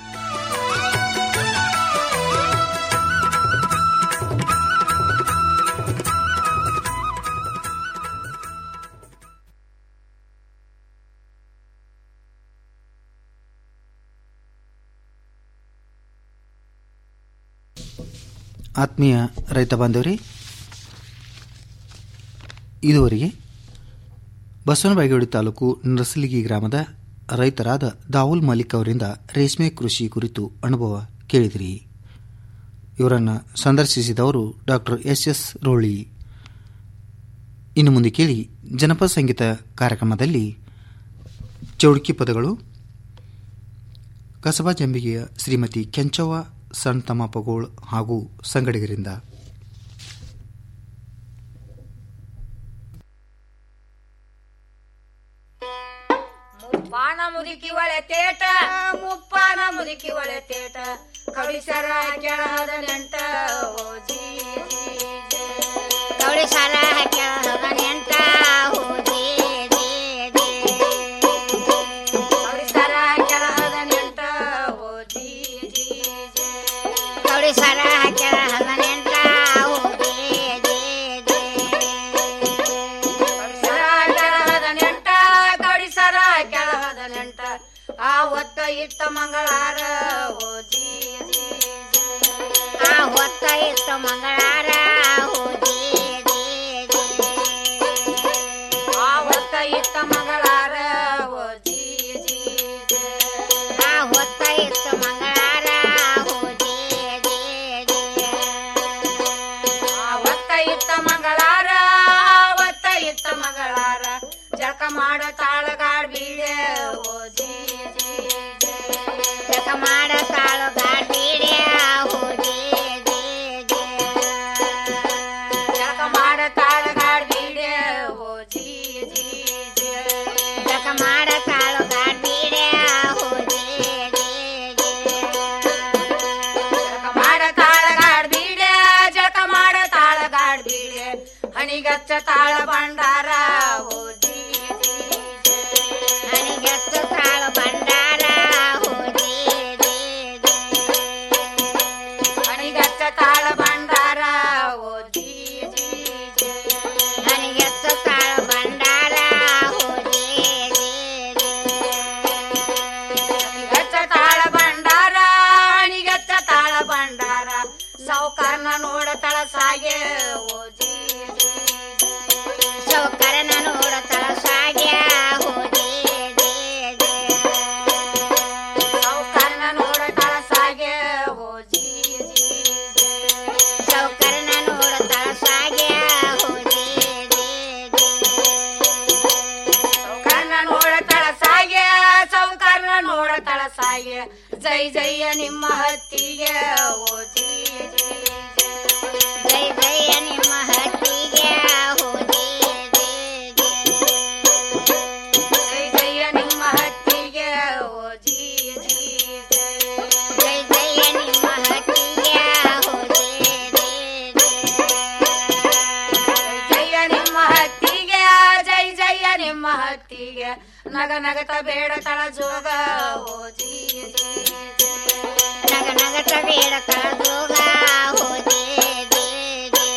S2: ಆತ್ಮೀಯ ರೈತ ಬಾಂಧವರೇ ಇದುವರೆಗೆ ಬಸವನಬಾಗೇವಾಡಿ ತಾಲೂಕು ನರಸಲಿಗಿ ಗ್ರಾಮದ ರೈತರಾದ ದಾವುಲ್ ಮಲಿಕ್ ಅವರಿಂದ ರೇಷ್ಮೆ ಕೃಷಿ ಕುರಿತು ಅನುಭವ ಕೇಳಿದಿರಿ ಇವರನ್ನು ಸಂದರ್ಶಿಸಿದವರು ಡಾಕ್ಟರ್ ಎಸ್ ಎಸ್ ರೋಳಿ ಇನ್ನು ಮುಂದೆ ಕೇಳಿ ಜನಪದ ಸಂಗೀತ ಕಾರ್ಯಕ್ರಮದಲ್ಲಿ ಚೌಡ್ಕಿ ಪದಗಳು ಕಸಬಾ ಜಂಬಿಗೆಯ ಶ್ರೀಮತಿ ಕೆಂಚವ್ವ ಸಣ್ಣ ತಮ್ಮಪ್ಪಗೋಳ್ ಹಾಗೂ ಸಂಗಡಿಗರಿಂದ
S20: ಮುಪ್ಪಾನ ಮುದುಕಿ ಒಳೆ ತೇಟ ಮುಪ್ಪಾನ ಮುದುಕಿ ಒಳೆ ತೇಟ ಕಡಿಸರ ಕೆಳದ ನೆಂಟ ಓ ಜೀ ಜೀ ಜೇ. ಕಡಿಸರ ಕೆಳದ ನೆಂಟ ಓ ಜೀ ಜೀ ಜೇ. ಕಡಿಸರ ಕೆಳದ ನೆಂಟ ಓ ಜೀ ಜೀ ಜೇ. ಕಡಿಸರ ಕೆಳದ ನೆಂಟ ಓ ಜೀ ಜೀ ಜೇ. ಕಡಿಸರ ಕೆಳದ ನೆಂಟ ಕಡಿಸರ ಕೆಳದ ನೆಂಟ ಆ ಹೊತ್ತ ಇಟ್ಟ ಮಂಗಳಾರ ಓ ಜೀ ಜೀ ಜೀ. ಆ ಹೊತ್ತ ಇಟ್ಟ ಮಂಗಳಾರ ಓ ಜೀ ಜೀ ಜೀ. ಆ ಹೊತ್ತ ಇಟ್ಟ ಮಂಗಳಾರ ಓ ಜೀ ಜೀ ಜೀ. ಆ ಹೊತ್ತ ಇಟ್ಟ ಮಂಗಳಾರ ಓ ಜೀ ಜೀ ಜೀ. ಆ ಹೊತ್ತ ಇಟ್ಟ ಮಂಗಳಾರ ಮಾಡ ತಾಳಗಾಡ್ ಬೀಡೆ ಓ ಜೀ ಜೀ ಜೀ. ಜಳಕ ಮಾಡ ತಾಳಗಾಡ್ ಬೀಡೆ ಓ ಜೀ ಜೀ ಜೀ. ಜಳಕ ಮಾಡ ತಾಳಗಾಡ್ ಬೀಡೆ ಓ ಜೀ ಜೀ ಜೀ. ಜಳಕ ಮಾಡ ತಾಳಗಾಡ್ ಬೀಡೆ ಓ ಜೀ ಜೀ ಜೀ. ಜಳಕ ಮಾಡ ತಾಳಗಾಡ್ ಬೀಡೆ ಜಳಕ ಮಾಡ ತಾಳಗಾಡ್ ಬೀಡೆ ಹಣಿಗಚ್ಚ ತಾಳ ಭಂಡಾರ ಓ ಜೀ ಜೀ ಜೀ. ಹಣಿಗಚ್ಚ ತಾಳ ಭಂಡಾರ ಓ ಜೀ ಜೀ ಜೀ. ಹಣಿಗಚ್ಚ ತಾಳ ಭಂಡಾರ ಓ ಜೀ ಜೀ ಜೀ. ಹಣಿಗಚ್ಚ ತಾಳ ಭಂಡಾರ ಓ ಜೀ ಜೀ ಜೀ. ಹಣಿಗಚ್ಚ ತಾಳ ಭಂಡಾರ ಹಣಿಗಚ್ಚ ತಾಳ ಭಂಡಾರ ಸಾವುಕಾರನ ನೋಡತಳ ಸಾಗೆ ಓ ಜೀ ಜೀ ಜೀ. ಸಾವುಕಾರನ ನೋಡತಳ ಸಾಗೆ ಓ ಜೀ ಜೀ ಜೀ. ಸಾವುಕಾರನ ನೋಡತಳ ಸಾಗೆ ಓ ಜೀ ಜೀ ಜೀ. ಸಾವುಕಾರನ ನೋಡತಳ ಸಾಗೆ ಓ ಜೀ ಜೀ ಜೀ. ಸೌಕರ್ನ ನೋಡತಳ ಸಾಗೆ ಸೌಕರ್ನ ನೋಡತಳ ಸಾಗೆ ಜೈ ಜಯ ನಿಮ್ಮ ಹತ್ತಿಗೆ ಓ ಜೀ ಜೀ ಜೀ. ಜೈ ಜಯ ನಿಮ್ಮ ಹತ್ತಿಗೆ ಓ ಜೀ ಜೀ ಜೀ. ಜೈ ಜಯ ನಿಮ್ಮ ಹತ್ತಿಗೆ ಓ ಜೀ ಜೀ ಜೀ. ಜೈ ಜಯ ನಿಮ್ಮ ಹತ್ತಿಗೆ ಓ ಜೀ ಜೀ ಜೀ. ಜಯ ನಿಮ್ಮ ಹತ್ತಿಗೆ ಜೈ ಜಯ ನಿಮ್ಮ ಹತ್ತಿಗೆ ನಗ ನಗತ ಬೇಡ ತಳ ಜೋಗ ಓ ಜೀ ಜೀ ಜೀ. ನಗ ನಗತ ಬೇಡ ತಳ ಜೋಗ ಓ ಜೀ ಜೀ ಜೀ.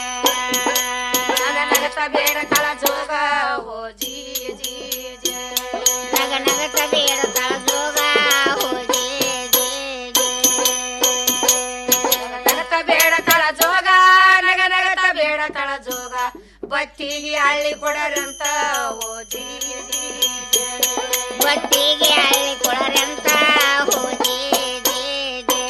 S20: ನಗ ನಗತ ಬೇಡ ತಳ ಜೋಗ ಓ ಜೀ ಜೀ ಜೀ. ನಗ ನಗತ ಬೇಡ ತಳ ಜೋಗ ಓ ಜೀ ಜೀ ಜೀ. ನಗತ ಬೇಡ ತಳ ಜೋಗ ನಗ ನಗತ ಬೇಡ ತಳ ಜೋಗ ಬತ್ತಿಗೆ ಹಳ್ಳಿ ಕೊಡರಂತ ಓ ಜೀ ಜೀ ಜೀ. ಬತ್ತಿಗೆ ಹಳ್ಳಿ ಕೊಡರಂತ ಓ ಜೀ ಜೀ ಜೀ.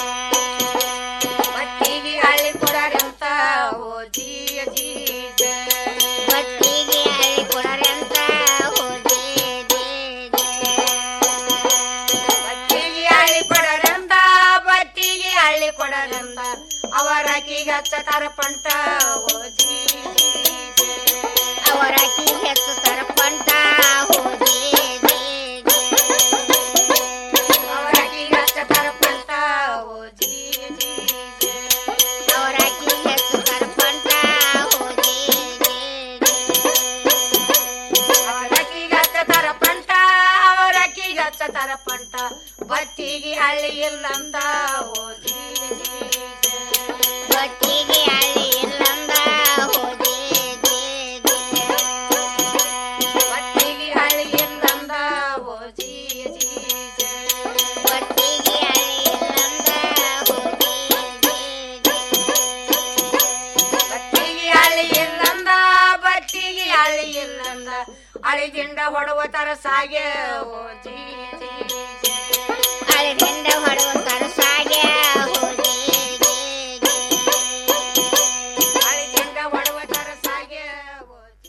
S20: ಬತ್ತಿಗೆ ಹಳ್ಳಿ ಕೊಡರಂತ ಓ ಜೀ ಜೀ ಜೀ. ಬತ್ತಿಗೆ ಹಳ್ಳಿ ಕೊಡರಂತ ಓ ಜೀ ಜೀ ಜೀ. ಬತ್ತಿಗೆ ಹಳ್ಳಿ ಕೊಡರಂತ ಬತ್ತಿಗೆ ಹಳ್ಳಿ ಕೊಡರಂತ ಅವರ ಕಿಗೆ ಹಚ್ಚತಾರ ಪಂಟ ಓ ಜೀ ಜೀ ಜೀ. ಅವರ ಕಿಗೆ ಹಚ್ಚತಾರ ಪಂಟ ಓ ಜೀ ಜೀ ಜೀ. ಅವರ ಕಿಗೆ ಹಚ್ಚತಾರ ಪಂಟ ಓ ಜೀ ಜೀ ಜೀ. ಅವರ ಕಿಗೆ ಹಚ್ಚತಾರ ಪಂಟ ಓ ಜೀ ಜೀ ಜೀ. ಅವರ ಕಿಗೆ ಹಚ್ಚತಾರ ಪಂಟ ಅವರ ಕಿಗೆ ಹಚ್ಚತಾರ ಪಂಟ ಬತ್ತಿಗೆ ಹಳ್ಳಿ ಇಲ್ಲಂದ ಓ ಜೀ ಜೀ ಜೀ. ಬತ್ತಿಗೆ ಹಳ್ಳಿ ಇಲ್ಲಂದ ಓ ಜೀ ಜೀ ಜೀ. ಬತ್ತಿಗೆ ಹಳ್ಳಿ ಇಲ್ಲಂದ ಓ ಜೀ ಜೀ ಜೀ. ಬತ್ತಿಗೆ ಹಳ್ಳಿ ಇಲ್ಲಂದ ಓ ಜೀ ಜೀ ಜೀ. ಬತ್ತಿಗೆ ಹಳ್ಳಿ ಇಲ್ಲಂದ ಬತ್ತಿಗೆ ಹಳ್ಳಿ ಇಲ್ಲಂದ ಅಳಿದಿಂದ ಹೊಡುವ ತರ ಸಾಗೆ ಓ ಜೀ ಜೀ ಜೀ. ಅಳಿದಿಂದ ಹೊಡುವ ತರ ಸಾಗೆ ಓ ಜೀ ಜೀ ಜೀ. ಅಳಿದಿಂದ ಹೊಡುವ ತರ ಸಾಗೆ ಓ ಜೀ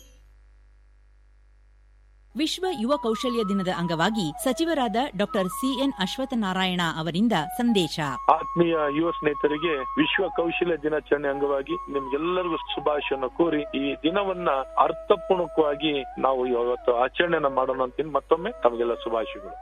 S12: ವಿಶ್ವ ಯುವ ಕೌಶಲ್ಯ ದಿನದ ಅಂಗವಾಗಿ ಸಚಿವರಾದ ಡಾಕ್ಟರ್ ಸಿಎನ್ ಅಶ್ವತ್ಥನಾರಾಯಣ ಅವರಿಂದ ಸಂದೇಶ
S13: ಆತ್ಮೀಯ ಯುವ ಸ್ನೇಹಿತರಿಗೆ ವಿಶ್ವ ಕೌಶಲ್ಯ ದಿನಾಚರಣೆ ಅಂಗವಾಗಿ ನಿಮ್ಗೆಲ್ಲರಿಗೂ ಶುಭಾಶಯವನ್ನು ಕೋರಿ ಈ ದಿನವನ್ನ ಅರ್ಥಪೂರ್ಣಕವಾಗಿ ನಾವು ಇವತ್ತು ಆಚರಣೆಯನ್ನ ಮಾಡೋಣ ಅಂತೀನಿ ಮತ್ತೊಮ್ಮೆ ತಮಗೆಲ್ಲ ಶುಭಾಶಯಗಳು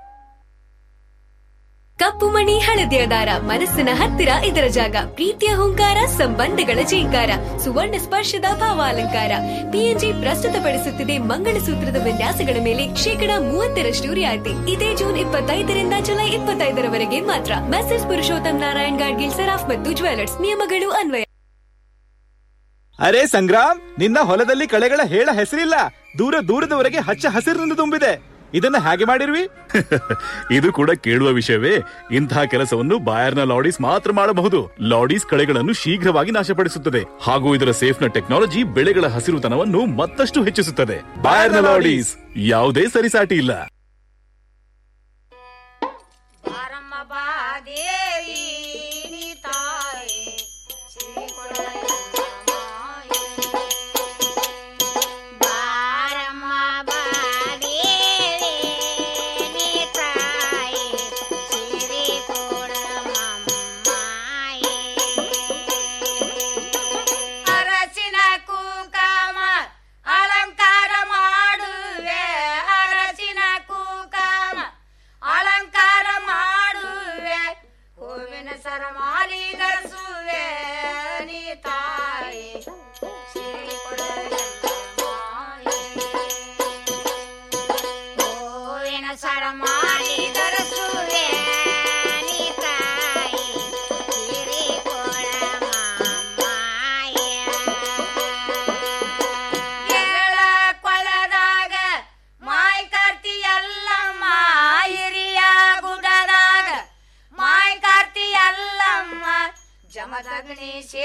S15: ಕಪ್ಪು ಮಣಿ ಹಳದಿಯ ದಾರ ಮನಸ್ಸಿನ ಹತ್ತಿರ ಇದರ ಜಾಗ ಪ್ರೀತಿಯ ಹುಂಕಾರ ಸಂಬಂಧಗಳ ಜೀಂಕಾರ ಸುವರ್ಣ ಸ್ಪರ್ಶದ ಭಾವಾಲಂಕಾರ ಪಿಎನ್ಜಿ ಪ್ರಸ್ತುತಪಡಿಸುತ್ತಿದೆ ಮಂಗಳಸೂತ್ರದ ವಿನ್ಯಾಸಗಳ ಮೇಲೆ ಶೇಕಡಾ ಮೂವತ್ತರಷ್ಟು ರಿಯಾಯಿತಿ ಇದೇ ಜೂನ್ ಇಪ್ಪತ್ತೈದರಿಂದ ಜುಲೈ ಇಪ್ಪತ್ತೈದರವರೆಗೆ ಮಾತ್ರ ಮೆಸೇಜ್ ಪುರುಷೋತ್ತಮ್ ನಾರಾಯಣ್ ಗಾಡ್ಗಿಲ್ ಸರಾಫ್ ಮತ್ತು ಜ್ಯುವೆಲರ್ಸ್ ನಿಯಮಗಳು ಅನ್ವಯ
S10: ಅರೆ ಸಂಗ್ರಾಮ್ ನಿನ್ನ ಹೊಲದಲ್ಲಿ ಕಳೆಗಳ ಹೇಳ ಹೆಸರಿಲ್ಲ ದೂರ ದೂರದವರೆಗೆ ಹಚ್ಚ ಹಸಿರಿನಿಂದ ತುಂಬಿದೆ ಇದನ್ನ ಹೇಗೆ ಮಾಡಿರ್ವಿ
S11: ಇದು ಕೂಡ ಕೇಳುವ ವಿಷಯವೇ ಇಂತಹ ಕೆಲಸವನ್ನು ಬಾಯರ್ನ ಲಾಡೀಸ್ ಮಾತ್ರ ಮಾಡಬಹುದು ಲಾಡೀಸ್ ಕಳೆಗಳನ್ನು ಶೀಘ್ರವಾಗಿ ನಾಶಪಡಿಸುತ್ತದೆ ಹಾಗೂ ಇದರ ಸೇಫ್ನ ಟೆಕ್ನಾಲಜಿ ಬೆಳೆಗಳ ಹಸಿರುತನವನ್ನು ಮತ್ತಷ್ಟು ಹೆಚ್ಚಿಸುತ್ತದೆ ಬಾಯರ್ನ ಲಾಡೀಸ್ ಯಾವುದೇ ಸರಿಸಾಟಿ ಇಲ್ಲ
S20: ಬಾರಮ್ಮ ಬಾ ದೇವಿ ನೀ ತಾಯಿ ಶ್ರೀ ಕೊಡಯಮ್ಮ ಮಾಯೆ. ಬಾರಮ್ಮ ಬಾ ಸರ ಮಾಡಿ ದೊರಸುವೆ ನೀ ತಾಯಿ ಹಿರಿ ಕೋಳ ಕೇರಳ ಕೊಳದಾಗ ಮಾಯ್ ಕಾರ್ತಿ ಎಲ್ಲಮ್ಮ ಹಿರಿಯ ಗುಡದಾಗ ಮಾಯ್ ಕಾರ್ತಿ ಎಲ್ಲಮ್ಮ ಜಮದಗ್ನಿ